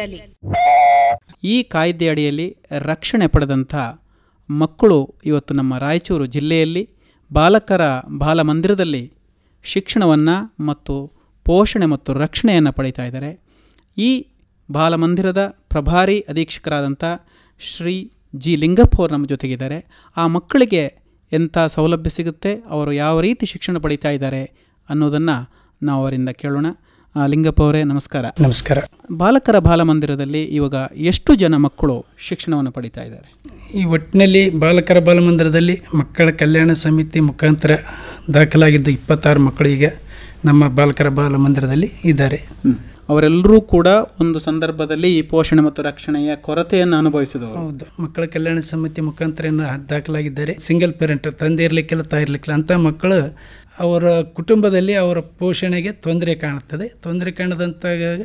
ಈ ಕಾಯ್ದೆ ಅಡಿಯಲ್ಲಿ ರಕ್ಷಣೆ ಪಡೆದಂಥ ಮಕ್ಕಳು ಇವತ್ತು ನಮ್ಮ ರಾಯಚೂರು ಜಿಲ್ಲೆಯಲ್ಲಿ ಬಾಲಕರ ಬಾಲಮಂದಿರದಲ್ಲಿ ಶಿಕ್ಷಣವನ್ನು ಮತ್ತು ಪೋಷಣೆ ಮತ್ತು ರಕ್ಷಣೆಯನ್ನು ಪಡೀತಾ ಇದ್ದಾರೆ ಈ ಬಾಲಮಂದಿರದ ಪ್ರಭಾರಿ ಅಧೀಕ್ಷಕರಾದಂಥ ಶ್ರೀ ಜಿ ಲಿಂಗಪ್ಪ ಅವರು ನಮ್ಮ ಜೊತೆಗಿದ್ದಾರೆ ಆ ಮಕ್ಕಳಿಗೆ ಎಂಥ ಸೌಲಭ್ಯ ಸಿಗುತ್ತೆ ಅವರು ಯಾವ ರೀತಿ ಶಿಕ್ಷಣ ಪಡೀತಾ ಇದ್ದಾರೆ ಅನ್ನೋದನ್ನು ನಾವು ಅವರಿಂದ ಕೇಳೋಣ ಆ, ಲಿಂಗಪ್ಪ ಅವರೇ ನಮಸ್ಕಾರ ನಮಸ್ಕಾರ ಬಾಲಕರ ಬಾಲಮಂದಿರದಲ್ಲಿ ಇವಾಗ ಎಷ್ಟು ಜನ ಮಕ್ಕಳು ಶಿಕ್ಷಣವನ್ನು ಪಡೀತಾ ಇದ್ದಾರೆ ಈ ಒಟ್ಟಿನಲ್ಲಿ ಬಾಲಕರ ಬಾಲಮಂದಿರದಲ್ಲಿ ಮಕ್ಕಳ ಕಲ್ಯಾಣ ಸಮಿತಿ ಮುಖಾಂತರ ದಾಖಲಾಗಿದ್ದ ಇಪ್ಪತ್ತಾರು ಮಕ್ಕಳಿಗೆ ನಮ್ಮ ಬಾಲಕರ ಬಾಲಮಂದಿರದಲ್ಲಿ ಇದ್ದಾರೆ ಅವರೆಲ್ಲರೂ ಕೂಡ ಒಂದು ಸಂದರ್ಭದಲ್ಲಿ ಈ ಪೋಷಣೆ ಮತ್ತು ರಕ್ಷಣೆಯ ಕೊರತೆಯನ್ನು ಅನುಭವಿಸಿದವರು ಹೌದು ಮಕ್ಕಳ ಕಲ್ಯಾಣ ಸಮಿತಿ ಮುಖಾಂತರ ಏನು ದಾಖಲಾಗಿದ್ದಾರೆ ಸಿಂಗಲ್ ಪೇರೆಂಟ್ ತಂದೆ ಇರಲಿಕ್ಕಿಲ್ಲ ತಾಯಿ ಇರಲಿಕ್ಕಿಲ್ಲ ಅಂಥ ಮಕ್ಕಳು ಅವರ ಕುಟುಂಬದಲ್ಲಿ ಅವರ ಪೋಷಣೆಗೆ ತೊಂದರೆ ಕಾಣುತ್ತದೆ ತೊಂದರೆ ಕಾಣದಂತಾಗ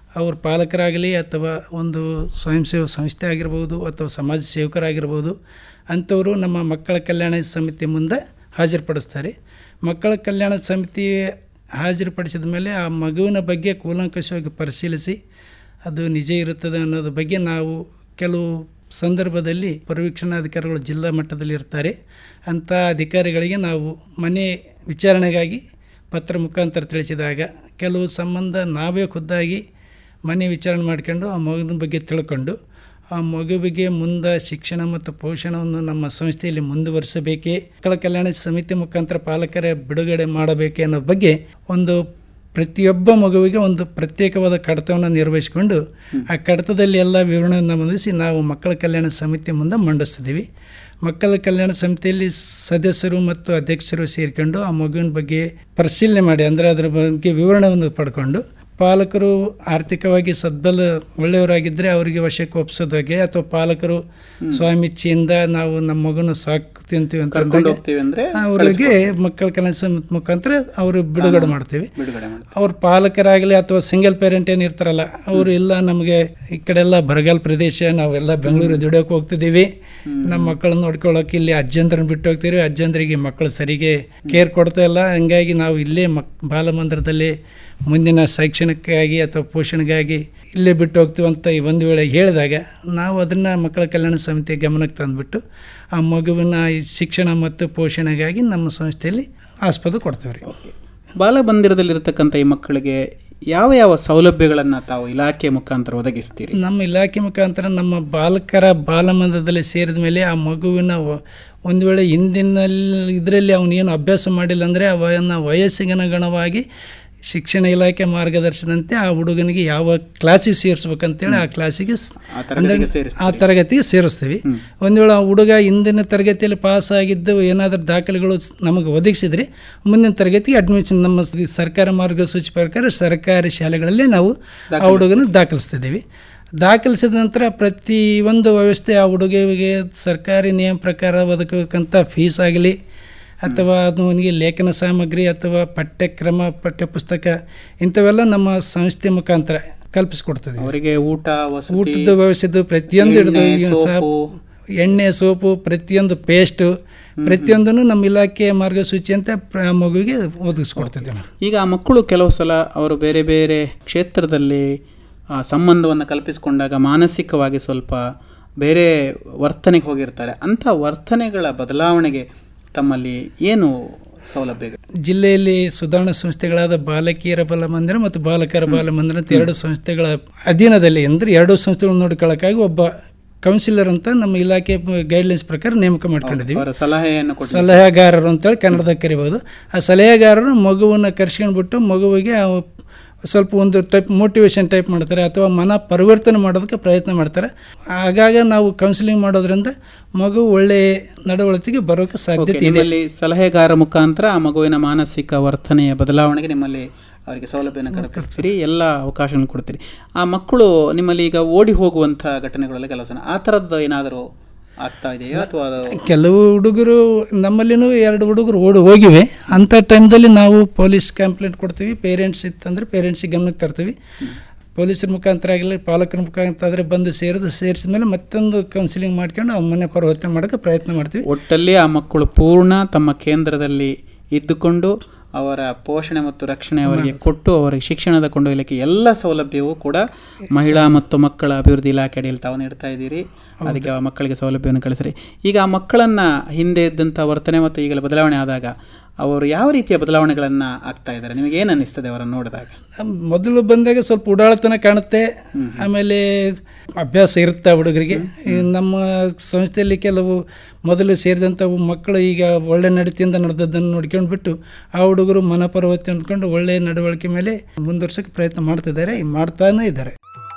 ಅವ್ರ ಪಾಲಕರಾಗಲಿ ಅಥವಾ ಒಂದು ಸ್ವಯಂ ಸೇವಾ ಸಂಸ್ಥೆ ಆಗಿರ್ಬೋದು ಅಥವಾ ಸಮಾಜ ಸೇವಕರಾಗಿರ್ಬೋದು ಅಂಥವರು ನಮ್ಮ ಮಕ್ಕಳ ಕಲ್ಯಾಣ ಸಮಿತಿ ಮುಂದೆ ಹಾಜರುಪಡಿಸ್ತಾರೆ ಮಕ್ಕಳ ಕಲ್ಯಾಣ ಸಮಿತಿ ಹಾಜರುಪಡಿಸಿದ ಮೇಲೆ ಆ ಮಗುವಿನ ಬಗ್ಗೆ ಕೂಲಂಕಷವಾಗಿ ಪರಿಶೀಲಿಸಿ ಅದು ನಿಜ ಇರುತ್ತದೆ ಅನ್ನೋದ್ರ ಬಗ್ಗೆ ನಾವು ಕೆಲವು ಸಂದರ್ಭದಲ್ಲಿ ಪರಿವೀಕ್ಷಣಾಧಿಕಾರಿಗಳು ಜಿಲ್ಲಾ ಮಟ್ಟದಲ್ಲಿ ಇರ್ತಾರೆ ಅಂಥ ಅಧಿಕಾರಿಗಳಿಗೆ ನಾವು ಮನೆ ವಿಚಾರಣೆಗಾಗಿ ಪತ್ರ ಮುಖಾಂತರ ತಿಳಿಸಿದಾಗ ಕೆಲವು ಸಂಬಂಧ ನಾವೇ ಖುದ್ದಾಗಿ ಮನೆ ವಿಚಾರಣೆ ಮಾಡ್ಕೊಂಡು ಆ ಮಗುವಿನ ಬಗ್ಗೆ ತಿಳ್ಕೊಂಡು ಆ ಮಗುವಿಗೆ ಮುಂದೆ ಶಿಕ್ಷಣ ಮತ್ತು ಪೋಷಣವನ್ನು ನಮ್ಮ ಸಂಸ್ಥೆಯಲ್ಲಿ ಮುಂದುವರಿಸಬೇಕೇ ಮಕ್ಕಳ ಕಲ್ಯಾಣ ಸಮಿತಿ ಮುಖಾಂತರ ಪಾಲಕರ ಬಿಡುಗಡೆ ಮಾಡಬೇಕೆ ಅನ್ನೋ ಬಗ್ಗೆ ಒಂದು ಪ್ರತಿಯೊಬ್ಬ ಮಗುವಿಗೆ ಒಂದು ಪ್ರತ್ಯೇಕವಾದ ಕಡತವನ್ನು ನಿರ್ವಹಿಸಿಕೊಂಡು ಆ ಕಡತದಲ್ಲಿ ಎಲ್ಲ ವಿವರಣೆಯನ್ನು ನಮೂದಿಸಿ ನಾವು ಮಕ್ಕಳ ಕಲ್ಯಾಣ ಸಮಿತಿ ಮುಂದೆ ಮಂಡಿಸ್ತಿದ್ದೀವಿ ಮಕ್ಕಳ ಕಲ್ಯಾಣ ಸಮಿತಿಯಲ್ಲಿ ಸದಸ್ಯರು ಮತ್ತು ಅಧ್ಯಕ್ಷರು ಸೇರಿಕೊಂಡು ಆ ಮಗುವಿನ ಬಗ್ಗೆ ಪರಿಶೀಲನೆ ಮಾಡಿ ಅಂದರೆ ಅದರ ಬಗ್ಗೆ ವಿವರಣೆಯನ್ನು ಪಡ್ಕೊಂಡು ಪಾಲಕರು ಆರ್ಥಿಕವಾಗಿ ಸದ್ಬಲ ಒಳ್ಳೆಯವರಾಗಿದ್ದರೆ ಅವರಿಗೆ ವಶಕ್ಕೆ ಒಪ್ಪಿಸೋದಾಗೆ ಅಥವಾ ಪಾಲಕರು ಸ್ವಾಮಿಚ್ಛೆಯಿಂದ ನಾವು ನಮ್ಮ ಮಗುನ ಸಾಕ್ತಿಂತೀವಿ ಅಂತ ಕರ್ಕೊಂಡು ಅಂದಾಗ ಹೋಗ್ತೀವಿ ಅಂದ್ರೆ ಅವರಿಗೆ ಮಕ್ಕಳ ಕಲ್ಯಾಣ ಸಮಿತಿ ಮುಖಾಂತರ ಅವರು ಬಿಡುಗಡೆ ಮಾಡ್ತೀವಿ ಬಿಡುಗಡೆ ಮಾಡಿ ಅವ್ರ ಪಾಲಕರಾಗಲಿ ಅಥವಾ ಸಿಂಗಲ್ ಪೇರೆಂಟ್ ಏನು ಇರ್ತಾರಲ್ಲ ಅವರು ಇಲ್ಲ ನಮಗೆ ಈ ಕಡೆ ಎಲ್ಲ ಬರಗಾಲ ಪ್ರದೇಶ ನಾವೆಲ್ಲ ಬೆಂಗಳೂರು ದುಡಿಯೋಕೆ ಹೋಗ್ತಿದ್ದೀವಿ ನಮ್ಮ ಮಕ್ಕಳನ್ನ ನೋಡ್ಕೊಳ್ಳೋಕೆ ಇಲ್ಲಿ ಅಜ್ಜಂದ್ರನ್ನ ಬಿಟ್ಟು ಹೋಗ್ತೀವಿ ಅಜ್ಜಂದ್ರಿಗೆ ಮಕ್ಕಳು ಸರಿಗೆ ಕೇರ್ ಕೊಡ್ತಾ ಇಲ್ಲ ಹಂಗಾಗಿ ನಾವು ಇಲ್ಲೇ ಮಕ್ ಬಾಲಮಂದಿರದಲ್ಲಿ ಮುಂದಿನ ಶೈಕ್ಷಣಿಕವಾಗಿ ಅಥವಾ ಪೋಷಣೆಗಾಗಿ ಇಲ್ಲೇ ಬಿಟ್ಟು ಹೋಗ್ತೀವಿ ಅಂತ ಈ ಒಂದು ವೇಳೆ ಹೇಳಿದಾಗ ನಾವು ಅದನ್ನು ಮಕ್ಕಳ ಕಲ್ಯಾಣ ಸಮಿತಿ ಗಮನಕ್ಕೆ ತಂದುಬಿಟ್ಟು ಆ ಮಗುವಿನ ಈ ಶಿಕ್ಷಣ ಮತ್ತು ಪೋಷಣೆಗಾಗಿ ನಮ್ಮ ಸಂಸ್ಥೆಯಲ್ಲಿ ಆಸ್ಪದ ಕೊಡ್ತೇವೆ ರೀ ಬಾಲಮಂದಿರದಲ್ಲಿರ್ತಕ್ಕಂಥ ಈ ಮಕ್ಕಳಿಗೆ ಯಾವ ಯಾವ ಸೌಲಭ್ಯಗಳನ್ನು ತಾವು ಇಲಾಖೆ ಮುಖಾಂತರ ಒದಗಿಸ್ತೀರಿ ನಮ್ಮ ಇಲಾಖೆ ಮುಖಾಂತರ ನಮ್ಮ ಬಾಲಕರ ಬಾಲಮಂದಿರದಲ್ಲಿ ಸೇರಿದ ಮೇಲೆ ಆ ಮಗುವಿನ ವ- ಒಂದು ವೇಳೆ ಹಿಂದಿನ ಇದರಲ್ಲಿ ಅವನೇನು ಅಭ್ಯಾಸ ಮಾಡಿಲ್ಲ ಅಂದರೆ ಅವನ ವಯಸ್ಸಿಗನುಗುಣವಾಗಿ ಶಿಕ್ಷಣ ಇಲಾಖೆ ಮಾರ್ಗದರ್ಶನಂತೆ ಆ ಹುಡುಗನಿಗೆ ಯಾವ ಕ್ಲಾಸಿಗೆ ಸೇರಿಸ್ಬೇಕಂತೇಳಿ ಆ ಕ್ಲಾಸಿಗೆ ಸ್- ತರಗತಿಗೆ ಅಂದ್ರೆ ಸೇರಿಸ್ತೀರಿ. ಆ ತರಗತಿಗೆ ಸೇರಿಸ್ತೀವಿ ಒಂದು ವೇಳೆ ಆ ಹುಡುಗ ಹಿಂದಿನ ತರಗತಿಯಲ್ಲಿ ಪಾಸ್ ಆಗಿದ್ದು ಏನಾದರೂ ದಾಖಲೆಗಳು ಸ್- ನಮಗೆ ಒದಗಿಸಿದ್ರೆ ಮುಂದಿನ ತರಗತಿಗೆ ಅಡ್ಮಿಷನ್ ನಮ್ಮ ಸ- ಸರ್ಕಾರ ಮಾರ್ಗಸೂಚಿ ಪ್ರಕಾರ ಸರ್ಕಾರಿ ಶಾಲೆಗಳಲ್ಲೇ ನಾವು ಆ ಹುಡುಗನ ದಾಖಲಿಸ್ತಿದ್ದೀವಿ ದಾಖಲಿಸಿದ ನಂತರ ಪ್ರತಿ ಒಂದು ವ್ಯವಸ್ಥೆ ಆ ಹುಡುಗಿಗೆ ಸರ್ಕಾರಿ ನಿಯಮ ಪ್ರಕಾರ ಒದಗಬೇಕಂತ ಫೀಸ್ ಆಗಲಿ ಅಥವಾ ಅದು ಅವನಿಗೆ ಲೇಖನ ಸಾಮಗ್ರಿ ಅಥವಾ ಪಠ್ಯಕ್ರಮ ಪಠ್ಯಪುಸ್ತಕ ಇಂಥವೆಲ್ಲ ನಮ್ಮ ಸಂಸ್ಥೆ ಮುಖಾಂತರ ಕಲ್ಪಿಸಿಕೊಡ್ತದೆ ಅವರಿಗೆ ಊಟ ವಸತಿ ಊಟದ ವ್ಯವಸ್ಥೆ ಪ್ರತಿಯೊಂದು ಹಿಡಿದು ಎಣ್ಣೆ, ಈಗ ಸಾ- ಸೋಪು. ಎಣ್ಣೆ ಸೋಪು ಪ್ರತಿಯೊಂದು ಪೇಸ್ಟು ಪ್ರತಿಯೊಂದನ್ನು ನಮ್ಮ ಇಲಾಖೆ ಮಾರ್ಗಸೂಚಿ ಅಂತ ಪ್ರ- ಮಗುವಿಗೆ ಒದಗಿಸ್ಕೊಡ್ತಿದ್ದೀವಿ ನಾವು ಈಗ ಆ ಮಕ್ಕಳು ಕೆಲವು ಸಲ ಅವರು ಬೇರೆ ಬೇರೆ ಕ್ಷೇತ್ರದಲ್ಲಿ ಆ ಸಂಬಂಧವನ್ನು ಕಲ್ಪಿಸಿಕೊಂಡಾಗ ಮಾನಸಿಕವಾಗಿ ಸ್ವಲ್ಪ ಬೇರೆ ವರ್ತನೆಗೆ ಹೋಗಿರ್ತಾರೆ ಅಂಥ ವರ್ತನೆಗಳ ಬದಲಾವಣೆಗೆ ತಮ್ಮಲ್ಲಿ ಏನು ಸೌಲಭ್ಯಗಳು ಜಿಲ್ಲೆಯಲ್ಲಿ ಸುಧಾರಣಾ ಸಂಸ್ಥೆಗಳಾದ ಬಾಲಕಿಯರ ಬಾಲ ಮಂದಿರ ಮತ್ತು ಬಾಲಕರ ಬಾಲ ಮಂದಿರ ಅಂತ ಎರಡು ಸಂಸ್ಥೆಗಳ ಅಧೀನದಲ್ಲಿ ಅಂದರೆ ಎರಡು ಸಂಸ್ಥೆಗಳು ನೋಡ್ಕೊಳ್ಳೋಕ್ಕಾಗಿ ಒಬ್ಬ ಕೌನ್ಸಿಲರ್ ಅಂತ ನಮ್ಮ ಇಲಾಖೆ ಗೈಡ್ಲೈನ್ಸ್ ಪ್ರಕಾರ ನೇಮಕ ಮಾಡ್ಕೊಂಡಿದ್ದೀವಿ ಅವರ ಸಲಹೆಯನ್ನು ಕೊಟ್ಟು ಸಲಹೆಗಾರರು ಅಂತೇಳಿ ಕನ್ನಡದಾಗ ಕರಿಬೋದು ಆ ಸಲಹೆಗಾರರು ಮಗುವನ್ನು ಕರ್ಸ್ಕೊಂಡ್ಬಿಟ್ಟು ಮಗುವಿಗೆ ಆ ಸ್ವಲ್ಪ ಒಂದು ಟೈಪ್ ಮೋಟಿವೇಶನ್ ಟೈಪ್ ಮಾಡ್ತಾರೆ ಅಥವಾ ಮನ ಪರಿವರ್ತನೆ ಮಾಡೋದಕ್ಕೆ ಪ್ರಯತ್ನ ಮಾಡ್ತಾರೆ ಆಗಾಗ ನಾವು ಕೌನ್ಸಿಲಿಂಗ್ ಮಾಡೋದ್ರಿಂದ ಮಗು ಒಳ್ಳೆಯ ನಡವಳಿಕೆಗೆ ಬರೋಕ್ಕೆ ಸಾಧ್ಯತೆ ಇದೆ ನಿಮ್ಮಲ್ಲಿ ಸಲಹೆಗಾರ ಮುಖಾಂತರ ಆ ಮಗುವಿನ ಮಾನಸಿಕ ವರ್ತನೆಯ ಬದಲಾವಣೆಗೆ ನಿಮ್ಮಲ್ಲಿ ಅವರಿಗೆ ಸೌಲಭ್ಯನ ಕಲ್ಪಿಸ್ತೀರಿ ಎಲ್ಲ ಅವಕಾಶವನ್ನು ಕೊಡ್ತೀರಿ ಆ ಮಕ್ಕಳು ನಿಮ್ಮಲ್ಲಿ ಈಗ ಓಡಿ ಹೋಗುವಂಥ ಘಟನೆಗಳೆಲ್ಲ ಕೆಲವು ಸಲ ಆ ಥರದ್ದು ಏನಾದರೂ ಆಗ್ತಾ ಇದೆಯೋ ಅಥವಾ ಅದು ಕೆಲವು ಹುಡುಗರು ನಮ್ಮಲ್ಲಿನೂ ಎರಡು ಹುಡುಗರು ಓಡಿ ಹೋಗಿವೆ ಅಂಥ ಟೈಮ್ದಲ್ಲಿ ನಾವು ಪೊಲೀಸ್ ಕಂಪ್ಲೇಂಟ್ ಕೊಡ್ತೀವಿ ಪೇರೆಂಟ್ಸ್ ಇತ್ತಂದರೆ ಪೇರೆಂಟ್ಸಿಗೆ ಗಮನಕ್ಕೆ ತರ್ತೀವಿ ಪೊಲೀಸರ ಮುಖಾಂತರ ಆಗಲಿ ಪಾಲಕರ ಮುಖಾಂತರ ಆದರೆ ಬಂದು ಸೇರಿದು ಸೇರಿಸಿದ ಮೇಲೆ ಮತ್ತೊಂದು ಕೌನ್ಸಿಲಿಂಗ್ ಮಾಡ್ಕೊಂಡು ಅವ್ರ ಮನೆ ಪರಿವರ್ತನೆ ಮಾಡೋಕ್ಕೆ ಪ್ರಯತ್ನ ಮಾಡ್ತೀವಿ ಒಟ್ಟಲ್ಲಿ ಆ ಮಕ್ಕಳು ಪೂರ್ಣ ತಮ್ಮ ಕೇಂದ್ರದಲ್ಲಿ ಇದ್ದುಕೊಂಡು ಅವರ ಪೋಷಣೆ ಮತ್ತು ರಕ್ಷಣೆ ಅವರಿಗೆ ಕೊಟ್ಟು ಅವರಿಗೆ ಶಿಕ್ಷಣದ ಕೊಂಡೊಯ್ಯಲಿಕ್ಕೆ ಎಲ್ಲ ಸೌಲಭ್ಯವೂ ಕೂಡ ಮಹಿಳಾ ಮತ್ತು ಮಕ್ಕಳ ಅಭಿವೃದ್ಧಿ ಇಲಾಖೆ ಅಡಿಯಲ್ಲಿ ತಾವು ನೀಡ್ತಾ ಇದ್ದೀರಿ ಅದಕ್ಕೆ ಆ ಮಕ್ಕಳಿಗೆ ಸೌಲಭ್ಯವನ್ನು ಕಳಿಸ್ರಿ ಈಗ ಆ ಮಕ್ಕಳನ್ನು ಹಿಂದೆ ಇದ್ದಂಥ ವರ್ತನೆ ಮತ್ತು ಈಗಲೇ ಬದಲಾವಣೆ ಆದಾಗ ಅವರು ಯಾವ ರೀತಿಯ ಬದಲಾವಣೆಗಳನ್ನು ಆಗ್ತಾ ಇದ್ದಾರೆ ನಿಮಗೆ ಏನು ಅನ್ನಿಸ್ತದೆ ಅವರನ್ನು ನೋಡಿದಾಗ ಮೊದಲು ಬಂದಾಗ ಸ್ವಲ್ಪ ಉಡಾಳತನ ಕಾಣುತ್ತೆ ಆಮೇಲೆ ಅಭ್ಯಾಸ ಇರುತ್ತೆ ಹುಡುಗರಿಗೆ ಈ ನಮ್ಮ ಸಂಸ್ಥೆಯಲ್ಲಿ ಕೆಲವು ಮೊದಲು ಸೇರಿದಂಥ ಮಕ್ಕಳು ಈಗ ಒಳ್ಳೆ ನಡತೆಯಿಂದ ನಡೆದದ್ದನ್ನು ನೋಡ್ಕೊಂಡು ಬಿಟ್ಟು ಆ ಹುಡುಗರು ಮನಪರ್ವತಿ ಅಂದ್ಕೊಂಡು ಒಳ್ಳೆಯ ನಡವಳಿಕೆ ಮೇಲೆ ಮುಂದುವರ್ಸೋಕ್ಕೆ ಪ್ರಯತ್ನ ಮಾಡ್ತಿದ್ದಾರೆ ಮಾಡ್ತಾನೇ ಇದ್ದಾರೆ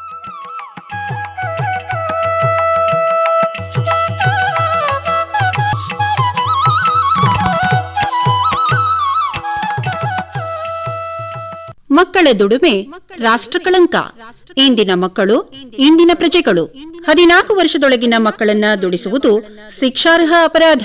ಮಕ್ಕಳ ದುಡಿಮೆ ರಾಷ್ಟ್ರ ಕಳಂಕ ಇಂದಿನ ಮಕ್ಕಳು ಇಂದಿನ ಪ್ರಜೆಗಳು ಹದಿನಾಲ್ಕು ವರ್ಷದೊಳಗಿನ ಮಕ್ಕಳನ್ನ ದುಡಿಸುವುದು ಶಿಕ್ಷಾರ್ಹ ಅಪರಾಧ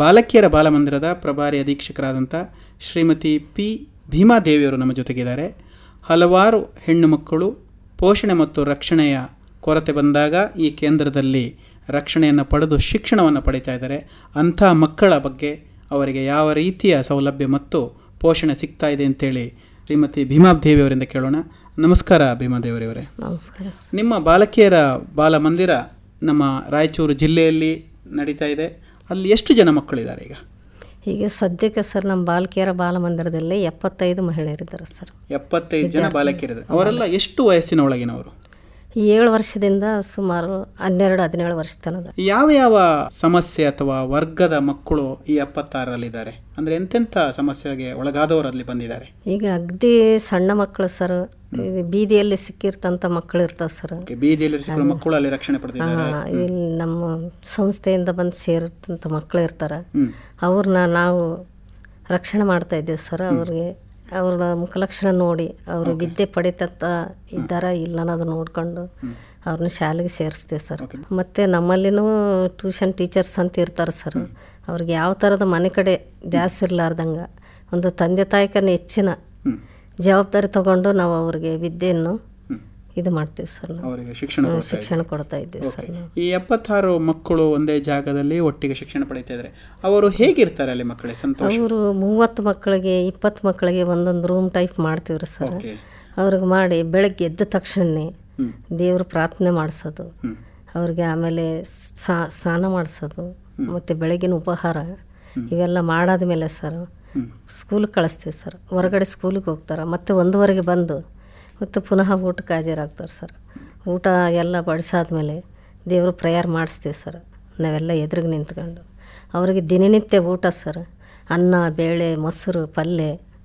ಬಾಲಕಿಯರ ಬಾಲಮಂದಿರದ ಪ್ರಭಾರಿ ಅಧೀಕ್ಷಕರಾದಂಥ ಶ್ರೀಮತಿ ಪಿ ಭೀಮಾದೇವಿಯವರು ನಮ್ಮ ಜೊತೆಗಿದ್ದಾರೆ ಹಲವಾರು ಹೆಣ್ಣು ಮಕ್ಕಳು ಪೋಷಣೆ ಮತ್ತು ರಕ್ಷಣೆಯ ಕೊರತೆ ಬಂದಾಗ ಈ ಕೇಂದ್ರದಲ್ಲಿ ರಕ್ಷಣೆಯನ್ನು ಪಡೆದು ಶಿಕ್ಷಣವನ್ನು ಪಡಿತಾ ಇದ್ದಾರೆ ಅಂಥ ಮಕ್ಕಳ ಬಗ್ಗೆ ಅವರಿಗೆ ಯಾವ ರೀತಿಯ ಸೌಲಭ್ಯ ಮತ್ತು ಪೋಷಣೆ ಸಿಗ್ತಾ ಇದೆ ಅಂತೇಳಿ ಶ್ರೀಮತಿ ಭೀಮಾದೇವಿಯವರಿಂದ ಕೇಳೋಣ ನಮಸ್ಕಾರ ಭೀಮಾದೇವರವರೇ ನಮಸ್ಕಾರ ನಿಮ್ಮ ಬಾಲಕಿಯರ ಬಾಲಮಂದಿರ ನಮ್ಮ ರಾಯಚೂರು ಜಿಲ್ಲೆಯಲ್ಲಿ ನಡೀತಾ ಇದೆ ಅಲ್ಲಿ ಎಷ್ಟು ಜನ ಮಕ್ಕಳಿದ್ದಾರೆ ಈಗ ಈಗ ಸದ್ಯಕ್ಕೆ ಸರ್ ನಮ್ಮ ಬಾಲಕಿಯರ ಬಾಲಮಂದಿರದಲ್ಲಿ ಎಪ್ಪತ್ತೈದು ಮಹಿಳೆಯರಿದ್ದಾರೆ ಸರ್ ಎಪ್ಪತ್ತೈದು ಜನ ಬಾಲಕಿಯರಿದ್ದಾರೆ ಅವರೆಲ್ಲ ಎಷ್ಟು ವಯಸ್ಸಿನ ಒಳಗಿನವರು ಈ ಏಳು ವರ್ಷದಿಂದ ಸುಮಾರು ಹನ್ನೆರಡು ಹದಿನೇಳು ವರ್ಷ ತನಕ ಯಾವ ಯಾವ ಸಮಸ್ಯೆ ಅಥವಾ ವರ್ಗದ ಮಕ್ಕಳು ಈ ಎಪ್ಪತ್ತಾರರಲ್ಲಿದ್ದಾರೆ ಅಂದರೆ ಎಂತೆಂಥ ಸಮಸ್ಯೆಗೆ ಒಳಗಾದವರು ಅಲ್ಲಿ ಬಂದಿದ್ದಾರೆ ಈಗ ಅಗ್ದಿ ಸಣ್ಣ ಮಕ್ಕಳು ಸರ್ ಇದು ಬೀದಿಯಲ್ಲಿ ಸಿಕ್ಕಿರ್ತಂಥ ಮಕ್ಕಳು ಇರ್ತಾವೆ ಸರ್ ಓಕೆ, ಬೀದಿಯಲ್ಲಿ ಸಿಕ್ಕಿರೋ ಮಕ್ಕಳು ಅಲ್ಲಿ ರಕ್ಷಣೆ ಪಡೆದಿದ್ದಾರೆ ಹಾ, ಇಲ್ಲಿ ನಮ್ಮ ಸಂಸ್ಥೆಯಿಂದ ಬಂದು ಸೇರಿರ್ತಂಥ ಮಕ್ಕಳು ಇರ್ತಾರೆ ಹ್ಮ್. ಅವ್ರನ್ನ ನಾವು ರಕ್ಷಣೆ ಮಾಡ್ತಾ ಇದ್ದೀವಿ ಸರ್ ಅವ್ರಿಗೆ ಅವ್ರ ಮುಖಲಕ್ಷಣ ನೋಡಿ ಅವರು ವಿದ್ಯೆ ಪಡಿತತ್ತ ಇದ್ದಾರಾ ಇಲ್ಲ ಅನ್ನೋದು ನೋಡ್ಕೊಂಡು ಅವ್ರನ್ನ ಶಾಲೆಗೆ ಸೇರಿಸ್ತೀವಿ ಸರ್ ಮತ್ತು ನಮ್ಮಲ್ಲಿನೂ ಟ್ಯೂಷನ್ ಟೀಚರ್ಸ್ ಅಂತ ಇರ್ತಾರೆ ಸರ್ ಅವ್ರಿಗೆ ಯಾವ ಥರದ ಮನೆ ಕಡೆ ದ್ಯಾಸ್ ಇರಲಾರ್ದಂಗೆ ಒಂದು ತಂದೆ ತಾಯಿಕನ ಹೆಚ್ಚಿನ ಜವಾಬ್ದಾರಿ ತಗೊಂಡು ನಾವು ಅವ್ರಿಗೆ ವಿದ್ಯೆಯನ್ನು ಇದು ಮಾಡ್ತೀವಿ ಸರ್ ನಾವು ಅವರಿಗೆ ಶಿಕ್ಷಣ ಹ್ಮ್, ಕೊಡ್ತಾ ಶಿಕ್ಷಣ ಇದ್ದೀವಿ. ಕೊಡ್ತಾ ಇದ್ದೀವಿ ಸರ್ ಓಕೆ. ನಾವು ಈ ಎಪ್ಪತ್ತಾರು ಮಕ್ಕಳು ಒಂದೇ ಜಾಗದಲ್ಲಿ ಒಟ್ಟಿಗೆ ಶಿಕ್ಷಣ ಪಡೀತಾ ಇದ್ದಾರೆ ಅವರು ಹೇಗಿರ್ತಾರೆ ಅಲ್ಲಿ ಮಕ್ಕಳೇ ಸಂತೋಷ ಅವರು ಮೂವತ್ತು ಮಕ್ಕಳಿಗೆ ಇಪ್ಪತ್ತು ಮಕ್ಕಳಿಗೆ ಒಂದೊಂದು ರೂಮ್ ಟೈಪ್ ಮಾಡ್ತೀವ್ರಿ ಸರ್ ಓಕೆ. ಅವ್ರಿಗೆ ಮಾಡಿ ಬೆಳಗ್ಗೆ ಎದ್ದ ತಕ್ಷಣನೇ ದೇವ್ರ ಪ್ರಾರ್ಥನೆ ಮಾಡಿಸೋದು ಅವ್ರಿಗೆ ಆಮೇಲೆ ಸಾ- ಸ್ನಾನ ಮಾಡಿಸೋದು ಮತ್ತು ಬೆಳಗಿನ ಉಪಹಾರ ಇವೆಲ್ಲ ಮಾಡಾದ್ಮೇಲೆ ಸರ್ ಸ್ಕೂಲಿಗೆ ಕಳಿಸ್ತೀವಿ ಸರ್ ಹೊರಗಡೆ ಸ್ಕೂಲಿಗೆ ಹೋಗ್ತಾರೆ ಮತ್ತು ಒಂದುವರೆಗೆ ಬಂದು ಮತ್ತು ಪುನಃ ಊಟಕ್ಕೆ ಹಾಜರಾಗ್ತಾರೆ ಸರ್ ಊಟ ಎಲ್ಲ ಬಡಿಸಾದ್ಮೇಲೆ ದೇವರು ಪ್ರೇಯರ್ ಮಾಡಿಸ್ತೀವಿ ಸರ್ ನಾವೆಲ್ಲ ಎದುರಿಗೆ ನಿಂತ್ಕೊಂಡು ಅವರಿಗೆ ದಿನನಿತ್ಯ ಊಟ ಸರ್ ಅನ್ನ ಬೇಳೆ ಮೊಸರು ಪಲ್ಯ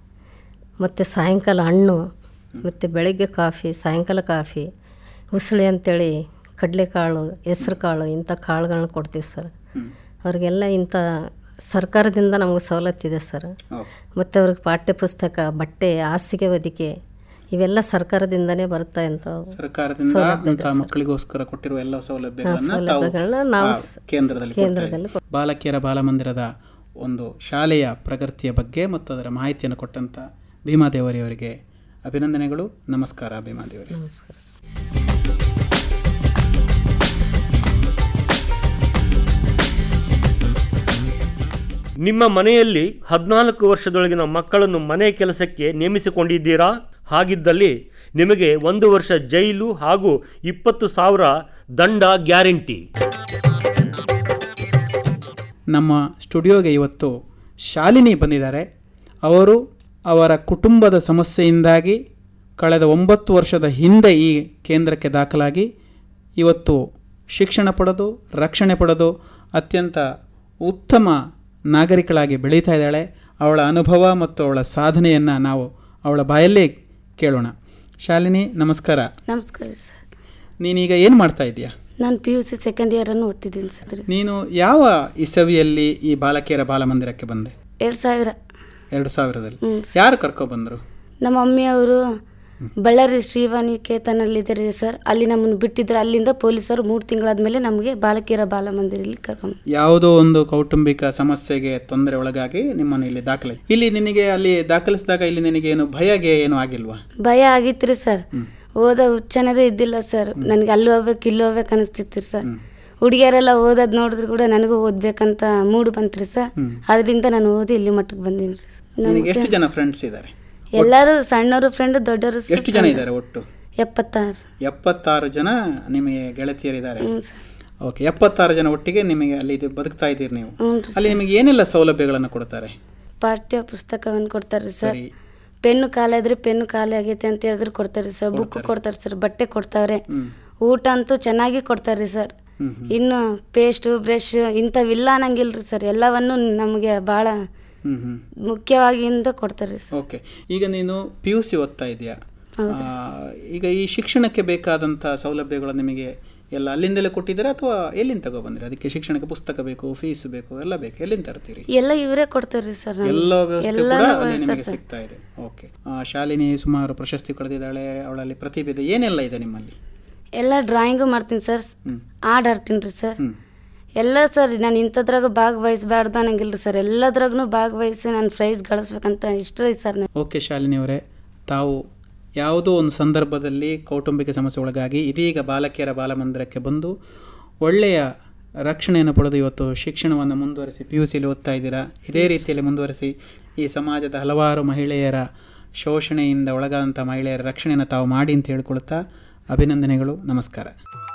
ಮತ್ತು ಸಾಯಂಕಾಲ ಹಣ್ಣು ಮತ್ತು ಬೆಳಗ್ಗೆ ಕಾಫಿ ಸಾಯಂಕಾಲ ಕಾಫಿ ಉಸುಳಿ ಅಂತೇಳಿ ಕಡಲೆಕಾಳು ಹೆಸ್ರು ಕಾಳು ಇಂಥ ಕಾಳುಗಳನ್ನ ಕೊಡ್ತೀವಿ ಸರ್ ಅವ್ರಿಗೆಲ್ಲ ಇಂಥ ಸರ್ಕಾರದಿಂದ ನಮಗೆ ಸವಲತ್ತಿದೆ ಸರ್ ಮತ್ತು ಅವ್ರಿಗೆ ಪಾಠ್ಯ ಪುಸ್ತಕ ಬಟ್ಟೆ ಹಾಸಿಗೆ ಹೊದಿಕೆ ಇವೆಲ್ಲ ಸರ್ಕಾರದಿಂದನೇ ಬರ್ತಾ ಅಂತ ಸರ್ಕಾರದಿಂದ ಸೌಲಭ್ಯ ಇದೆ ಅಂತಹ ಸರ್. ಮಕ್ಕಳಿಗೋಸ್ಕರ ಕೊಟ್ಟಿರುವ ಎಲ್ಲ ಸೌಲಭ್ಯಗಳನ್ನ ಹಾ, ಸೌಲಭ್ಯಗಳನ್ನ ತಾವು ನಾವು ಆ, ಸ- ಕೇಂದ್ರದಲ್ಲಿ ಕೊಡ್ತಾ ಕೇಂದ್ರದಲ್ಲಿ ಇದ್ದೀವಿ. ಬಾಲಕಿಯರ ಬಾಲಮಂದಿರದ ಒಂದು ಶಾಲೆಯ ಪ್ರಗತಿಯ ಬಗ್ಗೆ ಮತ್ತು ಅದರ ಮಾಹಿತಿಯನ್ನು ಕೊಟ್ಟಂತ ಭೀಮಾದೇವರಿಯವರಿಗೆ ಅಭಿನಂದನೆಗಳು ನಮಸ್ಕಾರ ಭೀಮಾದೇವರಿ ನಮಸ್ಕಾರ ನಿಮ್ಮ ಮನೆಯಲ್ಲಿ ಹದಿನಾಲ್ಕು ವರ್ಷದೊಳಗಿನ ಮಕ್ಕಳನ್ನು ಮನೆ ಕೆಲಸಕ್ಕೆ ನೇಮಿಸಿಕೊಂಡಿದ್ದೀರಾ ಹಾಗಿದ್ದಲ್ಲಿ ನಿಮಗೆ ಒಂದು ವರ್ಷ ಜೈಲು ಹಾಗೂ ಇಪ್ಪತ್ತು ಸಾವಿರ ದಂಡ ಗ್ಯಾರಂಟಿ ನಮ್ಮ ಸ್ಟುಡಿಯೋಗೆ ಇವತ್ತು ಶಾಲಿನಿ ಬಂದಿದ್ದಾರೆ ಅವರು ಅವರ ಕುಟುಂಬದ ಸಮಸ್ಯೆಯಿಂದಾಗಿ ಕಳೆದ ಒಂಬತ್ತು ವರ್ಷದ ಹಿಂದೆ ಈ ಕೇಂದ್ರಕ್ಕೆ ದಾಖಲಾಗಿ ಇವತ್ತು ಶಿಕ್ಷಣ ಪಡೆದು ರಕ್ಷಣೆ ಪಡೆದು ಅತ್ಯಂತ ಉತ್ತಮ ನಾಗರಿಕಳಾಗಿ ಬೆಳೀತಾ ಇದ್ದಾಳೆ ಅವಳ ಅನುಭವ ಮತ್ತು ಅವಳ ಸಾಧನೆಯನ್ನು ನಾವು ಅವಳ ಬಾಯಲ್ಲೇ ಕೇಳೋಣ ಶಾಲಿನಿ ನಮಸ್ಕಾರ ನಮಸ್ಕಾರ ಸರ್ ನೀನೀಗ ಏನು ಮಾಡ್ತಾ ಇದೀಯಾ ನಾನು ಪಿ ಯು ಸಿ ಸೆಕೆಂಡ್ ಇಯರನ್ನು ಓದ್ತಿದ್ದೀನಿ ಸರ್ ನೀನು ಯಾವ ಇಸವಿಯಲ್ಲಿ ಈ ಬಾಲಕಿಯರ ಬಾಲಮಂದಿರಕ್ಕೆ ಬಂದೆ ಎರಡು ಸಾವಿರ ಎರಡು ಸಾವಿರದಲ್ಲಿ ಹ್ಮ್. ಯಾರು ಕರ್ಕೊಬಂದರು ನಮ್ಮ ಮಮ್ಮಿಯವರು ಬಳ್ಳಾರಿ ಶ್ರೀವಾಣಿಕೇತನಲ್ಲಿದ್ದಾರೆ ಸರ್ ಅಲ್ಲಿ ನಮ್ಮನ್ನು ಬಿಟ್ಟಿದ್ರು ಅಲ್ಲಿಂದ ಪೊಲೀಸರು ಮೂರು ತಿಂಗಳಾದ್ಮೇಲೆ ನಮಗೆ ಬಾಲಕಿಯರ ಬಾಲಮಂದಿರಲ್ಲಿ ಕರ್ಕೊಂಡು ಯಾವುದೋ ಒಂದು ಕೌಟುಂಬಿಕ ಸಮಸ್ಯೆಗೆ ತೊಂದರೆ ಒಳಗಾಗಿ ನಿಮ್ಮನ್ನು ಇಲ್ಲಿ ದಾಖಲಿಸಿ ಇಲ್ಲಿ ನಿನಗೆ ಅಲ್ಲಿ ದಾಖಲಿಸಿದಾಗ ಇಲ್ಲಿ ನಿನಗೆ ಏನು ಭಯಗೆ ಏನು ಆಗಿಲ್ವಾ ಭಯ ಆಗಿತ್ತು ರೀ ಸರ್ ಓದೋ ಹುಚ್ಚನದೇ ಇದ್ದಿಲ್ಲ ಸರ್ ನನಗೆ ಅಲ್ಲಿ ಹೋಗ್ಬೇಕು ಇಲ್ಲಿ ಹೋಗ್ಬೇಕು ಅನಿಸ್ತಿತ್ತು ರೀ ಸರ್ ಹುಡುಗಿಯರೆಲ್ಲ ಓದೋದು ನೋಡಿದ್ರು ಕೂಡ ನನಗೂ ಓದ್ಬೇಕಂತ ಮೂಡ್ ಬಂತ್ರಿ ಸರ್ ಅದರಿಂದ ನಾನು ಓದಿ ಇಲ್ಲಿ ಮಟ್ಟಕ್ಕೆ ಬಂದೀನಿ ರೀ ನಿನಗೆ ಎಷ್ಟು ಜನ ಫ್ರೆಂಡ್ಸ್ ಇದ್ದಾರೆ ಎಲ್ಲರೂ ಸಣ್ಣವರು ಫ್ರೆಂಡ್ ದೊಡ್ಡವರು ಸರ್ ಎಷ್ಟು ಜನ ಇದ್ದಾರೆ ಒಟ್ಟು ಎಪ್ಪತ್ತಾರು ಎಪ್ಪತ್ತಾರು ಜನ ನಿಮಗೆ ಗೆಳತಿಯರಿದ್ದಾರೆ ಹ್ಞೂ ಸರ್ ಓಕೆ ಎಪ್ಪತ್ತಾರು ಜನ ಒಟ್ಟಿಗೆ ನಿಮಗೆ ಅಲ್ಲಿ ಇದು ಬದುಕ್ತಾ ಇದ್ದೀರಿ ನೀವು ಹ್ಞೂ ರೀ ಅಲ್ಲಿ ನಿಮಗೆ ಏನೆಲ್ಲ ಸೌಲಭ್ಯಗಳನ್ನು ಕೊಡ್ತಾರೆ ಪಾಠ್ಯ ಪುಸ್ತಕವನ್ನು ಕೊಡ್ತಾರೆ ಸರ್ ಪೆನ್ನು ಖಾಲಿ ಆದ್ರೆ ಪೆನ್ನು ಖಾಲಿ ಆಗೈತೆ ಅಂತ ಹೇಳಿದ್ರೆ ಕೊಡ್ತಾರೆ ಸರ್ ಬುಕ್ ಕೊಡ್ತಾರೆ ಸರ್ ಬಟ್ಟೆ ಕೊಡ್ತಾವ್ರೆ ಊಟ ಅಂತೂ ಚೆನ್ನಾಗಿ ಕೊಡ್ತಾರೆ ಸರ್ ಇನ್ನು ಪೇಸ್ಟು ಬ್ರಷ್ ಇಂಥವಿಲ್ಲ ಅನ್ನಂಗಿಲ್ರಿ ಸರ್ ಎಲ್ಲವನ್ನು ನಮಗೆ ಭಾಳ ಹ್ಮ್ ಹ್ಮ್ ಮುಖ್ಯವಾಗಿಂದ ಕೊಡ್ತಾರೆ ಸರ್ ಓಕೆ ಈಗ ನೀನು ಪಿ ಯು ಸಿ ಓದ್ತಾ ಇದೆಯಾ ಹೌದು ಈಗ ಈ ಶಿಕ್ಷಣಕ್ಕೆ ಬೇಕಾದಂಥ ಸೌಲಭ್ಯಗಳು ನಿಮಗೆ ಎಲ್ಲ ಅಲ್ಲಿಂದಲೇ ಕೊಟ್ಟಿದ್ದೀರಾ ಅಥವಾ ಎಲ್ಲಿಂದ ತಗೊಬಂದ್ರಿ ಅದಕ್ಕೆ ಶಿಕ್ಷಣಕ್ಕೆ ಪುಸ್ತಕ ಬೇಕು ಫೀಸ್ ಬೇಕು ಎಲ್ಲ ಬೇಕು ಎಲ್ಲಿಂದ ತರ್ತೀರಿ ಎಲ್ಲ ಇವರೇ ಕೊಡ್ತಾರೆ ಸರ್ ನಮ್ಗೆ. ಎಲ್ಲ ವ್ಯವಸ್ಥೆ ಕೂಡ ಎಲ್ಲಾನು ಅಲ್ಲಿ ವ್ಯವಸ್ಥೆ ನಿಮಗೆ ಸರ್. ಸಿಗ್ತಾ ಇದೆ ಓಕೆ ಶಾಲಿನಿ ಸುಮಾರು ಪ್ರಶಸ್ತಿ ಪಡೆದಿದ್ದಾಳೆ ಅವಳಲ್ಲಿ ಪ್ರತಿಭೆ ಇದೆ ಏನೆಲ್ಲ ಇದೆ ನಿಮ್ಮಲ್ಲಿ ಎಲ್ಲ ಡ್ರಾಯಿಂಗು ಮಾಡ್ತೀನಿ ಸರ್ ಹಾಡು ಆಡ್ತೀನಿ ರೀ ಸರ್ ಎಲ್ಲ ಸರ್ ನಾನು ಇಂಥದ್ರಾಗ ಭಾಗವಹಿಸ್ಬಾರ್ದು ಅನ್ನಂಗಿಲ್ಲ ಸರ್ ಎಲ್ಲದ್ರಾಗೂ ಭಾಗವಹಿಸಿ ನಾನು ಪ್ರೈಸ್ ಗಳಿಸ್ಬೇಕಂತ ಇಷ್ಟ ಐತೆ ಸರ್ ನನಗೆ ಓಕೆ ಶಾಲಿನಿಯವರೇ ತಾವು ಯಾವುದೋ ಒಂದು ಸಂದರ್ಭದಲ್ಲಿ ಕೌಟುಂಬಿಕ ಸಮಸ್ಯೆ ಒಳಗಾಗಿ ಇದೀಗ ಬಾಲಕಿಯರ ಬಾಲಮಂದಿರಕ್ಕೆ ಬಂದು ಒಳ್ಳೆಯ ರಕ್ಷಣೆಯನ್ನು ಪಡೆದು ಇವತ್ತು ಶಿಕ್ಷಣವನ್ನು ಮುಂದುವರಿಸಿ ಪಿ ಯು ಸಿಲಿ ಓದ್ತಾ ಇದ್ದೀರಾ ಇದೇ ರೀತಿಯಲ್ಲಿ ಮುಂದುವರಿಸಿ ಈ ಸಮಾಜದ ಹಲವಾರು ಮಹಿಳೆಯರ ಶೋಷಣೆಯಿಂದ ಒಳಗಾದಂಥ ಮಹಿಳೆಯರ ರಕ್ಷಣೆಯನ್ನು ತಾವು ಮಾಡಿ ಅಂತ ಹೇಳ್ಕೊಳ್ತಾ ಅಭಿನಂದನೆಗಳು ನಮಸ್ಕಾರ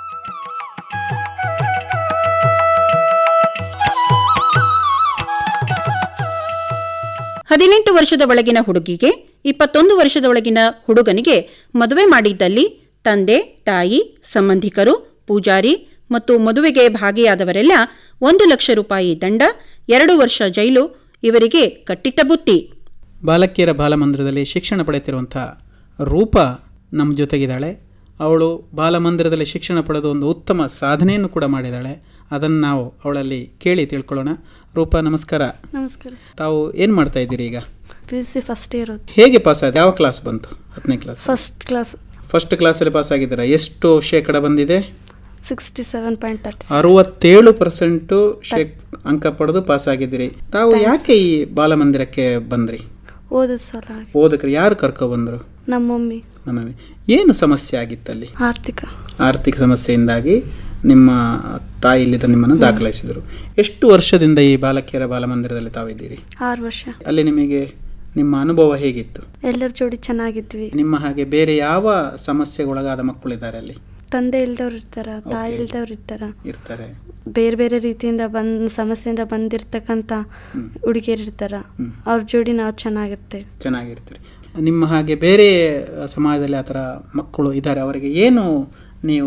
ಹದಿನೆಂಟು ವರ್ಷದ ಒಳಗಿನ ಹುಡುಗಿಗೆ ಇಪ್ಪತ್ತೊಂದು ವರ್ಷದ ಒಳಗಿನ ಹುಡುಗನಿಗೆ ಮದುವೆ ಮಾಡಿದ್ದಲ್ಲಿ ತಂದೆ ತಾಯಿ ಸಂಬಂಧಿಕರು ಪೂಜಾರಿ ಮತ್ತು ಮದುವೆಗೆ ಭಾಗಿಯಾದವರೆಲ್ಲ ಒಂದು ಲಕ್ಷ ರೂಪಾಯಿ ದಂಡ ಎರಡು ವರ್ಷ ಜೈಲು ಇವರಿಗೆ ಕಟ್ಟಿಟ್ಟ ಬುತ್ತಿ ಬಾಲಕಿಯರ ಬಾಲಮಂದಿರದಲ್ಲಿ ಶಿಕ್ಷಣ ಪಡೆಯುತ್ತಿರುವಂಥ ರೂಪ ನಮ್ಮ ಜೊತೆಗಿದ್ದಾಳೆ ಅವಳು ಬಾಲಮಂದಿರದಲ್ಲಿ ಶಿಕ್ಷಣ ಪಡೆದು ಒಂದು ಉತ್ತಮ ಸಾಧನೆಯನ್ನು ಕೂಡ ಮಾಡಿದ್ದಾಳೆ ಅದನ್ನು ನಾವು ಅವಳಲ್ಲಿ ಕೇಳಿ ತಿಳ್ಕೊಳ್ಳೋಣ ರೂಪ ನಮಸ್ಕಾರ ನಮಸ್ಕಾರ ಸರ್ ತಾವು ಏನು ಮಾಡ್ತಾ ಇದ್ದೀರಿ ಈಗ P U C first year ಹೇಗೆ ಪಾಸ್ ಆದ ಯಾವ ಕ್ಲಾಸ್ ಬಂತು ಹತ್ತನೇ ಕ್ಲಾಸ್ ಫಸ್ಟ್ ಕ್ಲಾಸ್ ಫಸ್ಟ್ ಕ್ಲಾಸಲ್ಲಿ ಪಾಸ್ ಆಗಿದ್ದೀರಾ ಎಷ್ಟು ಶೇಕಡ ಬಂದಿದೆ ಸಿಕ್ಸ್ಟಿ ಸೆವೆನ್ ಪಾಯಿಂಟ್ ತರ್ಟಿ ಅರವತ್ತೇಳು ಪರ್ಸೆಂಟು ಶೇಕ್ ಅಂಕ ಪಡೆದು ಪಾಸ್ ಆಗಿದ್ದೀರಿ ತಾವು ಯಾಕೆ ಈ ಬಾಲಮಂದಿರಕ್ಕೆ ಬಂದ್ರಿ ಓದೋದು ಸಲ ಓದಕ್ರು ಯಾರು ಕರ್ಕೊ ಬಂದರು ನಮ್ಮ ಮಮ್ಮಿ ನಮ್ಮ ಏನು ಸಮಸ್ಯೆ ಆಗಿತ್ತಲ್ಲಿ ಆರ್ಥಿಕ ಆರ್ಥಿಕ ಸಮಸ್ಯೆಯಿಂದಾಗಿ ನಿಮ್ಮ ತಾಯಿ ಇಲ್ಲಿದ್ದ ನಿಮ್ಮನ್ನು ದಾಖಲಿಸಿದರು ಎಷ್ಟು ವರ್ಷದಿಂದ ಈ ಬಾಲಕಿಯರ ಬಾಲಮಂದಿರದಲ್ಲಿ ತಾವಿದ್ದೀರಿ ಆರು ವರ್ಷ ಅಲ್ಲಿ ನಿಮಗೆ ನಿಮ್ಮ ಅನುಭವ ಹೇಗಿತ್ತು ಎಲ್ಲರ ಜೋಡಿ ಚೆನ್ನಾಗಿದ್ವಿ ನಿಮ್ಮ ಹಾಗೆ ಬೇರೆ ಯಾವ ಸಮಸ್ಯೆಗೊಳಗಾದ ಮಕ್ಕಳಿದ್ದಾರೆ ಅಲ್ಲಿ ತಂದೆ ಇಲ್ದವ್ರು ಇರ್ತಾರ ತಾಯಿ ಇಲ್ದವ್ರು ಇರ್ತಾರ ಇರ್ತಾರೆ ಬೇರೆ ಬೇರೆ ರೀತಿಯಿಂದ ಬಂದ್ ಸಮಸ್ಯೆಯಿಂದ ಬಂದಿರ್ತಕ್ಕಂಥ ಹುಡುಗಿಯರು ಇರ್ತಾರ ಅವ್ರ ಜೋಡಿ ನಾವು ಚೆನ್ನಾಗಿರ್ತೇವೆ ಚೆನ್ನಾಗಿರ್ತೀರಿ ನಿಮ್ಮ ಹಾಗೆ ಬೇರೆ ಸಮಾಜದಲ್ಲಿ ಆ ಥರ ಮಕ್ಕಳು ಇದ್ದಾರೆ ಅವರಿಗೆ ಏನು ನೀವು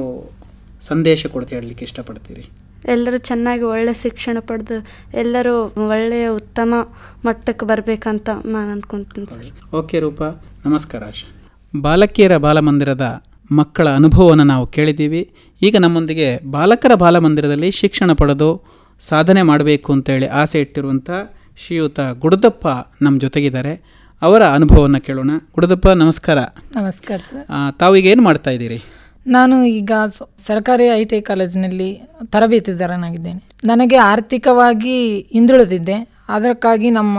ಸಂದೇಶ ಕೊಡ್ತಾ ಹೇಳಲಿಕ್ಕೆ ಇಷ್ಟಪಡ್ತೀರಿ ಎಲ್ಲರೂ ಚೆನ್ನಾಗಿ ಒಳ್ಳೆ ಶಿಕ್ಷಣ ಪಡೆದು ಎಲ್ಲರೂ ಒಳ್ಳೆಯ ಉತ್ತಮ ಮಟ್ಟಕ್ಕೆ ಬರಬೇಕಂತ ನಾನು ಅನ್ಕೊಂತೀನಿ ಸರ್ ಓಕೆ ರೂಪ ನಮಸ್ಕಾರ ಆಶಾ ಬಾಲಕಿಯರ ಬಾಲಮಂದಿರದ ಮಕ್ಕಳ ಅನುಭವವನ್ನು ನಾವು ಕೇಳಿದ್ದೀವಿ ಈಗ ನಮ್ಮೊಂದಿಗೆ ಬಾಲಕರ ಬಾಲಮಂದಿರದಲ್ಲಿ ಶಿಕ್ಷಣ ಪಡೆದು ಸಾಧನೆ ಮಾಡಬೇಕು ಅಂತೇಳಿ ಆಸೆ ಇಟ್ಟಿರುವಂಥ ಶ್ರೀಯುತ ಗುಡದಪ್ಪ ನಮ್ಮ ಜೊತೆಗಿದ್ದಾರೆ ಅವರ ಅನುಭವವನ್ನು ಕೇಳೋಣ ಗುಡದಪ್ಪ ನಮಸ್ಕಾರ ನಮಸ್ಕಾರ ಸರ್ ಆ, ತಾವು ಈಗ ಏನು ಮಾಡ್ತಾ ಇದ್ದೀರಿ ನಾನು ಈಗ ಸ- ಸರ್ಕಾರಿ ಐ ಟಿ ಕಾಲೇಜಿನಲ್ಲಿ ತರಬೇತಿದಾರನಾಗಿದ್ದೇನೆ ನನಗೆ ಆರ್ಥಿಕವಾಗಿ ಹಿಂದುಳಿದಿದ್ದೆ ಅದಕ್ಕಾಗಿ ನಮ್ಮ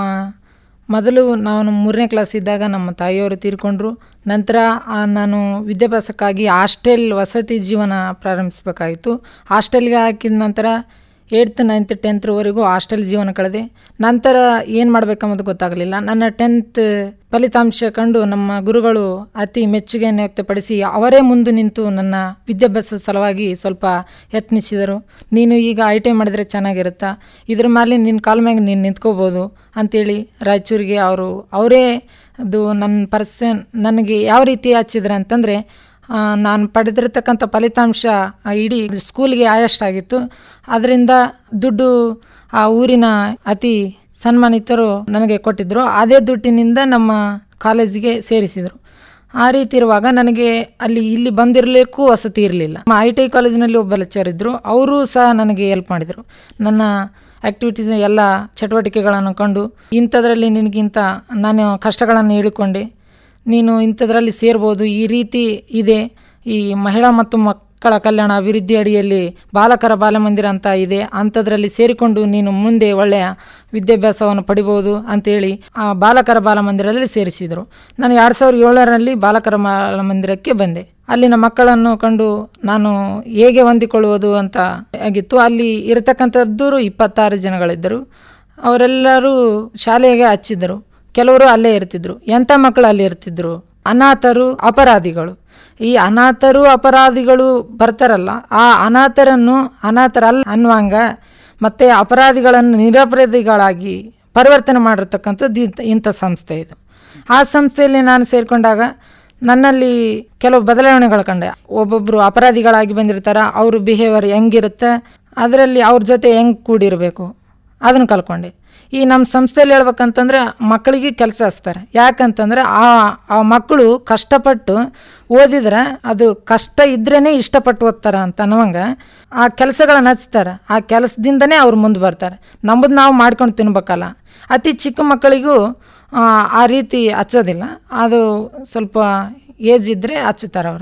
ಮೊದಲು ನಾನು ಮೂರನೇ ಕ್ಲಾಸ್ ಇದ್ದಾಗ ನಮ್ಮ ತಾಯಿಯವರು ತೀರ್ಕೊಂಡ್ರು ನಂತರ ಆ, ನಾನು ವಿದ್ಯಾಭ್ಯಾಸಕ್ಕಾಗಿ ಹಾಸ್ಟೆಲ್ ವಸತಿ ಜೀವನ ಪ್ರಾರಂಭಿಸಬೇಕಾಯಿತು ಹಾಸ್ಟೆಲ್ಗೆ ಹಾಕಿದ ನಂತರ ಏಯ್ತ್ ನೈನ್ತ್ ಟೆಂತ್ವರೆಗೂ ಹಾಸ್ಟೆಲ್ ಜೀವನ ಕಳೆದೆ ನಂತರ ಏನು ಮಾಡಬೇಕನ್ನೋದು ಗೊತ್ತಾಗಲಿಲ್ಲ ನನ್ನ ಟೆಂತ್ ಫಲಿತಾಂಶ ಕಂಡು ನಮ್ಮ ಗುರುಗಳು ಅತಿ ಮೆಚ್ಚುಗೆಯನ್ನು ವ್ಯಕ್ತಪಡಿಸಿ ಅವರೇ ಮುಂದೆ ನಿಂತು ನನ್ನ ವಿದ್ಯಾಭ್ಯಾಸದ ಸಲುವಾಗಿ ಸ್ವಲ್ಪ ಯತ್ನಿಸಿದರು ನೀನು ಈಗ ಐ ಟಿ ಐ ಮಾಡಿದರೆ ಚೆನ್ನಾಗಿರುತ್ತಾ ಇದ್ರ ಮೇಲೆ ನಿನ್ನ ಕಾಲ ಮ್ಯಾಗ ನೀನು ನಿಂತ್ಕೋಬೋದು ಅಂತೇಳಿ ರಾಯಚೂರಿಗೆ ಅವರು ಅವರೇ ಅದು ನನ್ನ ಪರ್ಸನ್ ನನಗೆ ಯಾವ ರೀತಿ ಹಚ್ಚಿದ್ರು ಅಂತಂದರೆ ಆ, ನಾನು ಪಡೆದಿರತಕ್ಕಂಥ ಫಲಿತಾಂಶ ಆ ಇಡೀ ಸ್ಕೂಲ್ಗೆ ಆಯಷ್ಟಾಗಿತ್ತು ಅದರಿಂದ ದುಡ್ಡು ಆ ಊರಿನ ಅತಿ ಸನ್ಮಾನಿತರು ನನಗೆ ಕೊಟ್ಟಿದ್ದರು ಅದೇ ದುಡ್ಡಿನಿಂದ ನಮ್ಮ ಕಾಲೇಜಿಗೆ ಸೇರಿಸಿದರು ಆ ರೀತಿ ಇರುವಾಗ ನನಗೆ ಅಲ್ಲಿ ಇಲ್ಲಿ ಬಂದಿರಲಿಕ್ಕೂ ವಸತಿ ಇರಲಿಲ್ಲ ನಮ್ಮ ಐ ಟಿ ಐ ಕಾಲೇಜಿನಲ್ಲಿ ಒಬ್ಬ ಲೆಕ್ಚರ್ ಇದ್ದರು ಅವರು ಸಹ ನನಗೆ ಹೆಲ್ಪ್ ಮಾಡಿದರು ನನ್ನ ಆ್ಯಕ್ಟಿವಿಟೀಸ್ ಎಲ್ಲ ಚಟುವಟಿಕೆಗಳನ್ನು ಕಂಡು ಇಂಥದ್ರಲ್ಲಿ ನಿನಗಿಂತ ನಾನು ಕಷ್ಟಗಳನ್ನು ಹೇಳಿಕೊಂಡೆ ನೀನು ಇಂಥದ್ರಲ್ಲಿ ಸೇರ್ಬೋದು ಈ ರೀತಿ ಇದೆ ಈ ಮಹಿಳಾ ಮತ್ತು ಮಕ್ಕಳ ಕಲ್ಯಾಣ ಅಭಿವೃದ್ಧಿ ಅಡಿಯಲ್ಲಿ ಬಾಲಕರ ಬಾಲಮಂದಿರ ಅಂತ ಇದೆ ಅಂಥದ್ರಲ್ಲಿ ಸೇರಿಕೊಂಡು ನೀನು ಮುಂದೆ ಒಳ್ಳೆಯ ವಿದ್ಯಾಭ್ಯಾಸವನ್ನು ಪಡಿಬೋದು ಅಂತೇಳಿ ಆ ಬಾಲಕರ ಬಾಲಮಂದಿರದಲ್ಲಿ ಸೇರಿಸಿದರು ನಾನು ಎರಡು ಸಾವಿರದ ಏಳರಲ್ಲಿ ಬಾಲಕರ ಬಾಲಮಂದಿರಕ್ಕೆ ಬಂದೆ ಅಲ್ಲಿನ ಮಕ್ಕಳನ್ನು ಕಂಡು ನಾನು ಹೇಗೆ ಹೊಂದಿಕೊಳ್ಳುವುದು ಅಂತ ಆಗಿತ್ತು ಅಲ್ಲಿ ಇರತಕ್ಕಂಥದ್ದು ಇಪ್ಪತ್ತಾರು ಜನಗಳಿದ್ದರು ಅವರೆಲ್ಲರೂ ಶಾಲೆಗೆ ಹಚ್ಚಿದ್ದರು ಕೆಲವರು ಅಲ್ಲೇ ಇರ್ತಿದ್ರು ಎಂಥ ಮಕ್ಕಳು ಅಲ್ಲಿ ಇರ್ತಿದ್ರು ಅನಾಥರು ಅಪರಾಧಿಗಳು ಈ ಅನಾಥರು ಅಪರಾಧಿಗಳು ಬರ್ತಾರಲ್ಲ ಆ ಅನಾಥರನ್ನು ಅನಾಥರಲ್ಲ ಅನ್ನುವಂಗ ಮತ್ತು ಅಪರಾಧಿಗಳನ್ನು ನಿರಪರಾಧಿಗಳಾಗಿ ಪರಿವರ್ತನೆ ಮಾಡಿರ್ತಕ್ಕಂಥದ್ದು ಇಂಥ ಇಂಥ ಸಂಸ್ಥೆ ಇದು ಆ ಸಂಸ್ಥೆಯಲ್ಲಿ ನಾನು ಸೇರಿಕೊಂಡಾಗ ನನ್ನಲ್ಲಿ ಕೆಲವು ಬದಲಾವಣೆಗಳು ಕಂಡೆ ಒಬ್ಬೊಬ್ಬರು ಅಪರಾಧಿಗಳಾಗಿ ಬಂದಿರ್ತಾರೆ ಅವ್ರ ಬಿಹೇವಿಯರ್ ಹೆಂಗಿರುತ್ತೆ ಅದರಲ್ಲಿ ಅವ್ರ ಜೊತೆ ಹೆಂಗೆ ಕೂಡಿರಬೇಕು ಅದನ್ನು ಕಲ್ಕೊಂಡೆ ಈ ನಮ್ಮ ಸಂಸ್ಥೆಯಲ್ಲಿ ಹೇಳ್ಬೇಕಂತಂದ್ರೆ ಮಕ್ಕಳಿಗೆ ಕೆಲಸ ಹಚ್ತಾರೆ ಯಾಕಂತಂದ್ರೆ ಆ ಆ ಮಕ್ಕಳು ಕಷ್ಟಪಟ್ಟು ಓದಿದ್ರೆ ಅದು ಕಷ್ಟ ಇದ್ರೇ ಇಷ್ಟಪಟ್ಟು ಓದ್ತಾರೆ ಅಂತ ಅನ್ನುವಂಗೆ ಆ ಕೆಲಸಗಳನ್ನ ಹಚ್ತಾರೆ ಆ ಕೆಲಸದಿಂದನೇ ಅವ್ರು ಮುಂದೆ ಬರ್ತಾರೆ ನಮ್ಮದು ನಾವು ಮಾಡ್ಕೊಂಡು ತಿನ್ಬೇಕಲ್ಲ ಅತಿ ಚಿಕ್ಕ ಮಕ್ಕಳಿಗೂ ಆ, ಆ ರೀತಿ ಹಚ್ಚೋದಿಲ್ಲ ಅದು ಸ್ವಲ್ಪ ಏಜ್ ಇದ್ದರೆ ಹಚ್ಚುತ್ತಾರೆ ಅವ್ರಿಗೆ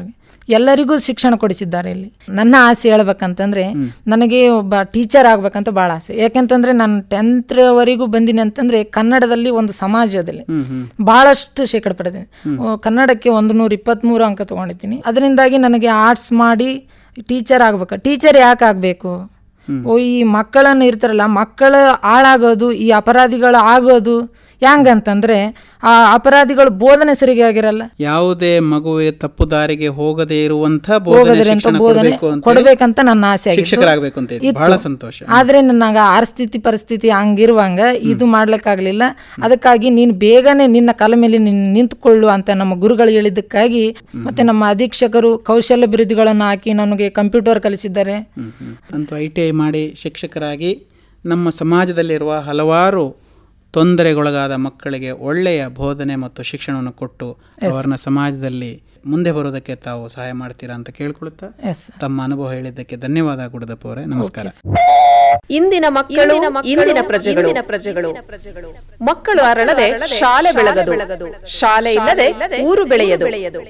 ಎಲ್ಲರಿಗೂ ಶಿಕ್ಷಣ ಕೊಡಿಸಿದ್ದಾರೆ ಇಲ್ಲಿ ನನ್ನ ಆಸೆ ಹೇಳ್ಬೇಕಂತಂದ್ರೆ ನನಗೆ ಒಬ್ಬ ಟೀಚರ್ ಆಗ್ಬೇಕಂತ ಭಾಳ ಆಸೆ ಯಾಕೆಂತಂದ್ರೆ ನಾನು ಟೆಂತ್ವರೆಗೂ ಬಂದಿನಿ ಅಂತಂದ್ರೆ ಕನ್ನಡದಲ್ಲಿ ಒಂದು ಸಮಾಜದಲ್ಲಿ ಬಹಳಷ್ಟು ಶೇಕಡ ಪಡೆದಿನಿ ಓ, ಕನ್ನಡಕ್ಕೆ ಒಂದು ನೂರ ಇಪ್ಪತ್ತ್ಮೂರು ಅಂಕ ತಗೊಂಡಿದ್ದೀನಿ ಅದರಿಂದಾಗಿ ನನಗೆ ಆರ್ಟ್ಸ್ ಮಾಡಿ ಟೀಚರ್ ಆಗ್ಬೇಕು ಟೀಚರ್ ಯಾಕೆ ಆಗಬೇಕು ಓ ಈ ಮಕ್ಕಳನ್ನು ಇರ್ತಾರಲ್ಲ ಮಕ್ಕಳು ಹಾಳಾಗೋದು ಈ ಅಪರಾಧಿಗಳು ಆಗೋದು ಹೆಂಗಂತಂದ್ರೆ ಆ ಅಪರಾಧಿಗಳು ಬೋಧನೆ ಸರಿಗೆ ಆಗಿರಲ್ಲ ಯಾವುದೇ ಮಗುವೆ ತಪ್ಪು ದಾರಿಗೆ ಹೋಗದೇ ಇರುವಂತ ಬೋಧನೆ ಹೋಗದ್ರಿ ಅಂತ ಶಿಕ್ಷಣ ಬೋಧನೆ ಕೊಡ್ಬೇಕು ಅಂತ ಕೊಡ್ಬೇಕಂತ ನನ್ನ ಆಸೆ ಆಗಿತ್ತು. ಶಿಕ್ಷಕರಾಗಬೇಕು ಅಂತ ಇತ್ತು. ಇತ್ತು. ಬಹಳ ಸಂತೋಷ ಆದ್ರೆ ನನಗ ಆರ್ಸ್ಥಿತಿ ಪರಿಸ್ಥಿತಿ ಹಂಗಿರುವಂಗ ಇದು ಮಾಡ್ಲಿಕ್ಕಾಗ್ಲಿಲ್ಲ ಅದಕ್ಕಾಗಿ ನೀನು ಬೇಗನೆ ನಿನ್ನ ಕಾಲ ಮೇಲೆ ನೀನು ನಿಂತುಕೊಳ್ಳು ಅಂತ ನಮ್ಮ ಗುರುಗಳು ಹೇಳಿದ್ದಕ್ಕಾಗಿ ಮತ್ತೆ ನಮ್ಮ ಅಧೀಕ್ಷಕರು ಕೌಶಲ್ಯ ಹಾಕಿ ನನಗೆ ಕಂಪ್ಯೂಟರ್ ಕಲಿಸಿದ್ದಾರೆ ಅಂತೂ ಐ ಟಿ ಐ ಮಾಡಿ ಶಿಕ್ಷಕರಾಗಿ ನಮ್ಮ ಸಮಾಜದಲ್ಲಿರುವ ಹಲವಾರು ತೊಂದರೆಗೊಳಗಾದ ಮಕ್ಕಳಿಗೆ ಒಳ್ಳೆಯ ಬೋಧನೆ ಮತ್ತು ಶಿಕ್ಷಣವನ್ನು ಕೊಟ್ಟು ಅವರನ್ನ ಸಮಾಜದಲ್ಲಿ ಮುಂದೆ ಬರೋದಕ್ಕೆ ತಾವು ಸಹಾಯ ಮಾಡ್ತೀರಾ ಅಂತ ಕೇಳ್ಕೊಳ್ತಾ ಎಸ್ ತಮ್ಮ ಅನುಭವ ಹೇಳಿದ್ದಕ್ಕೆ ಧನ್ಯವಾದ ಗುಡದಪ್ಪ ಅವರೇ ನಮಸ್ಕಾರ ಇಂದಿನ ಮಕ್ಕಳು ಇಂದಿನ ಪ್ರಜೆಗಳು ಪ್ರಜೆಗಳು ಮಕ್ಕಳು ಅರಳದೆ ಶಾಲೆ ಬೆಳಗದು ಶಾಲೆ ಇಲ್ಲದೆ ಊರು ಬೆಳೆಯದು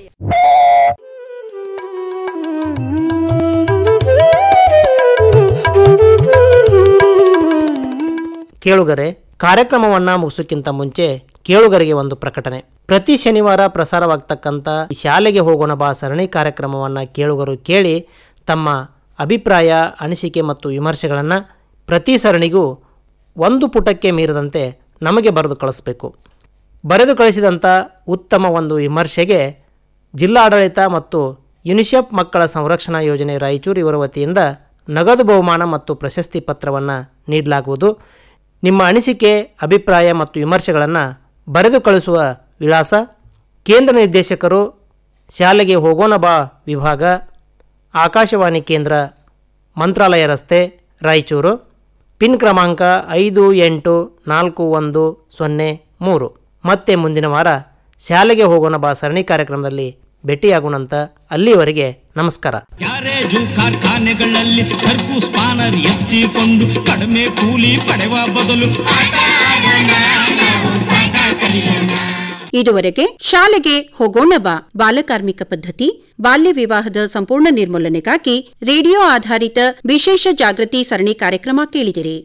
ಕೇಳುಗರೆ ಕಾರ್ಯಕ್ರಮವನ್ನು ಮುಗಿಸೋಕ್ಕಿಂತ ಮುಂಚೆ ಕೇಳುಗರಿಗೆ ಒಂದು ಪ್ರಕಟಣೆ ಪ್ರತಿ ಶನಿವಾರ ಪ್ರಸಾರವಾಗ್ತಕ್ಕಂಥ ಈ ಶಾಲೆಗೆ ಹೋಗೋಣ ಬಾ ಸರಣಿ ಕಾರ್ಯಕ್ರಮವನ್ನು ಕೇಳುಗರು ಕೇಳಿ ತಮ್ಮ ಅಭಿಪ್ರಾಯ ಅನಿಸಿಕೆ ಮತ್ತು ವಿಮರ್ಶೆಗಳನ್ನು ಪ್ರತಿ ಸರಣಿಗೂ ಒಂದು ಪುಟಕ್ಕೆ ಮೀರದಂತೆ ನಮಗೆ ಬರೆದು ಕಳಿಸ್ಬೇಕು ಬರೆದು ಕಳಿಸಿದಂಥ ಉತ್ತಮ ಒಂದು ವಿಮರ್ಶೆಗೆ ಜಿಲ್ಲಾಡಳಿತ ಮತ್ತು ಯುನಿಸೆಫ್ ಮಕ್ಕಳ ಸಂರಕ್ಷಣಾ ಯೋಜನೆ ರಾಯಚೂರು ಇವರ ವತಿಯಿಂದ ನಗದು ಬಹುಮಾನ ಮತ್ತು ಪ್ರಶಸ್ತಿ ಪತ್ರವನ್ನು ನೀಡಲಾಗುವುದು ನಿಮ್ಮ ಅನಿಸಿಕೆ ಅಭಿಪ್ರಾಯ ಮತ್ತು ವಿಮರ್ಶೆಗಳನ್ನು ಬರೆದು ಕಳಿಸುವ ವಿಳಾಸ ಕೇಂದ್ರ ನಿರ್ದೇಶಕರು ಶಾಲೆಗೆ ಹೋಗೋಣ ಬಾ ವಿಭಾಗ ಆಕಾಶವಾಣಿ ಕೇಂದ್ರ ಮಂತ್ರಾಲಯ ರಸ್ತೆ ರಾಯಚೂರು ಪಿನ್ ಕ್ರಮಾಂಕ ಐದು ಎಂಟು ನಾಲ್ಕು ಒಂದು ಸೊನ್ನೆ ಮೂರು ಮತ್ತೆ ಮುಂದಿನ ವಾರ ಶಾಲೆಗೆ ಹೋಗೋಣ ಬಾ ಸರಣಿ ಕಾರ್ಯಕ್ರಮದಲ್ಲಿ ಭೇಟಿಯಾಗೋಣಂತ ಅಲ್ಲಿವರೆಗೆ ನಮಸ್ಕಾರ ಗ್ಯಾರೇಜು ಕಾರ್ಖಾನೆಗಳಲ್ಲಿ ಸರಕು ಸ್ಪಾನರ್ ಎತ್ತಿಕೊಂಡು ಕಡಿಮೆ ಕೂಲಿ ಪಡೆವ ಬದಲು ಆಟ ಆಡೋಣ, ನಾವು ಪಾಠ ಕಲಿಯೋಣ. ಇದುವರೆಗೆ ಶಾಲೆಗೆ ಹೋಗೋಣ ಬಾ ಬಾಲಕಾರ್ಮಿಕ ಪದ್ಧತಿ ಬಾಲ್ಯ ವಿವಾಹದ ಸಂಪೂರ್ಣ ನಿರ್ಮೂಲನೆಗಾಗಿ ರೇಡಿಯೋ ಆಧಾರಿತ ವಿಶೇಷ ಜಾಗೃತಿ ಸರಣಿ ಕಾರ್ಯಕ್ರಮ ಕೇಳಿದಿರಿ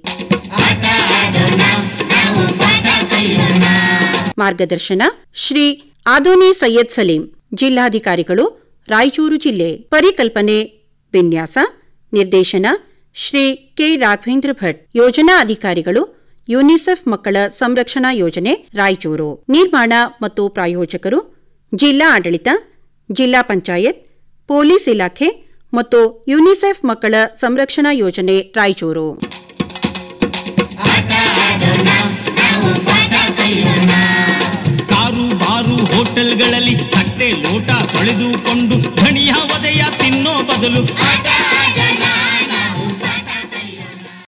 ಮಾರ್ಗದರ್ಶನ ಶ್ರೀ ಆದೋನಿ ಸೈಯದ್ ಸಲೀಂ ಜಿಲ್ಲಾಧಿಕಾರಿಗಳು ರಾಯಚೂರು ಜಿಲ್ಲೆ ಪರಿಕಲ್ಪನೆ ವಿನ್ಯಾಸ ನಿರ್ದೇಶನ ಶ್ರೀ ಕೆ ರಾಘವೇಂದ್ರ ಭಟ್ ಯೋಜನಾ ಅಧಿಕಾರಿಗಳು ಯುನಿಸೆಫ್ ಮಕ್ಕಳ ಸಂರಕ್ಷಣಾ ಯೋಜನೆ ರಾಯಚೂರು ನಿರ್ಮಾಣ ಮತ್ತು ಪ್ರಾಯೋಜಕರು ಜಿಲ್ಲಾ ಆಡಳಿತ ಜಿಲ್ಲಾ ಪಂಚಾಯತ್ ಪೊಲೀಸ್ ಇಲಾಖೆ ಮತ್ತು ಯುನಿಸೆಫ್ ಮಕ್ಕಳ ಸಂರಕ್ಷಣಾ ಯೋಜನೆ ರಾಯಚೂರು ಕಾರು ಬಾರು ಹೋಟೆಲ್ಗಳಲ್ಲಿ ತಟ್ಟೆ ಲೋಟ ತೊಳೆದುಕೊಂಡು ಧಣಿಯ ಒದೆಯ ತಿನ್ನೋ ಬದಲು ಆಟ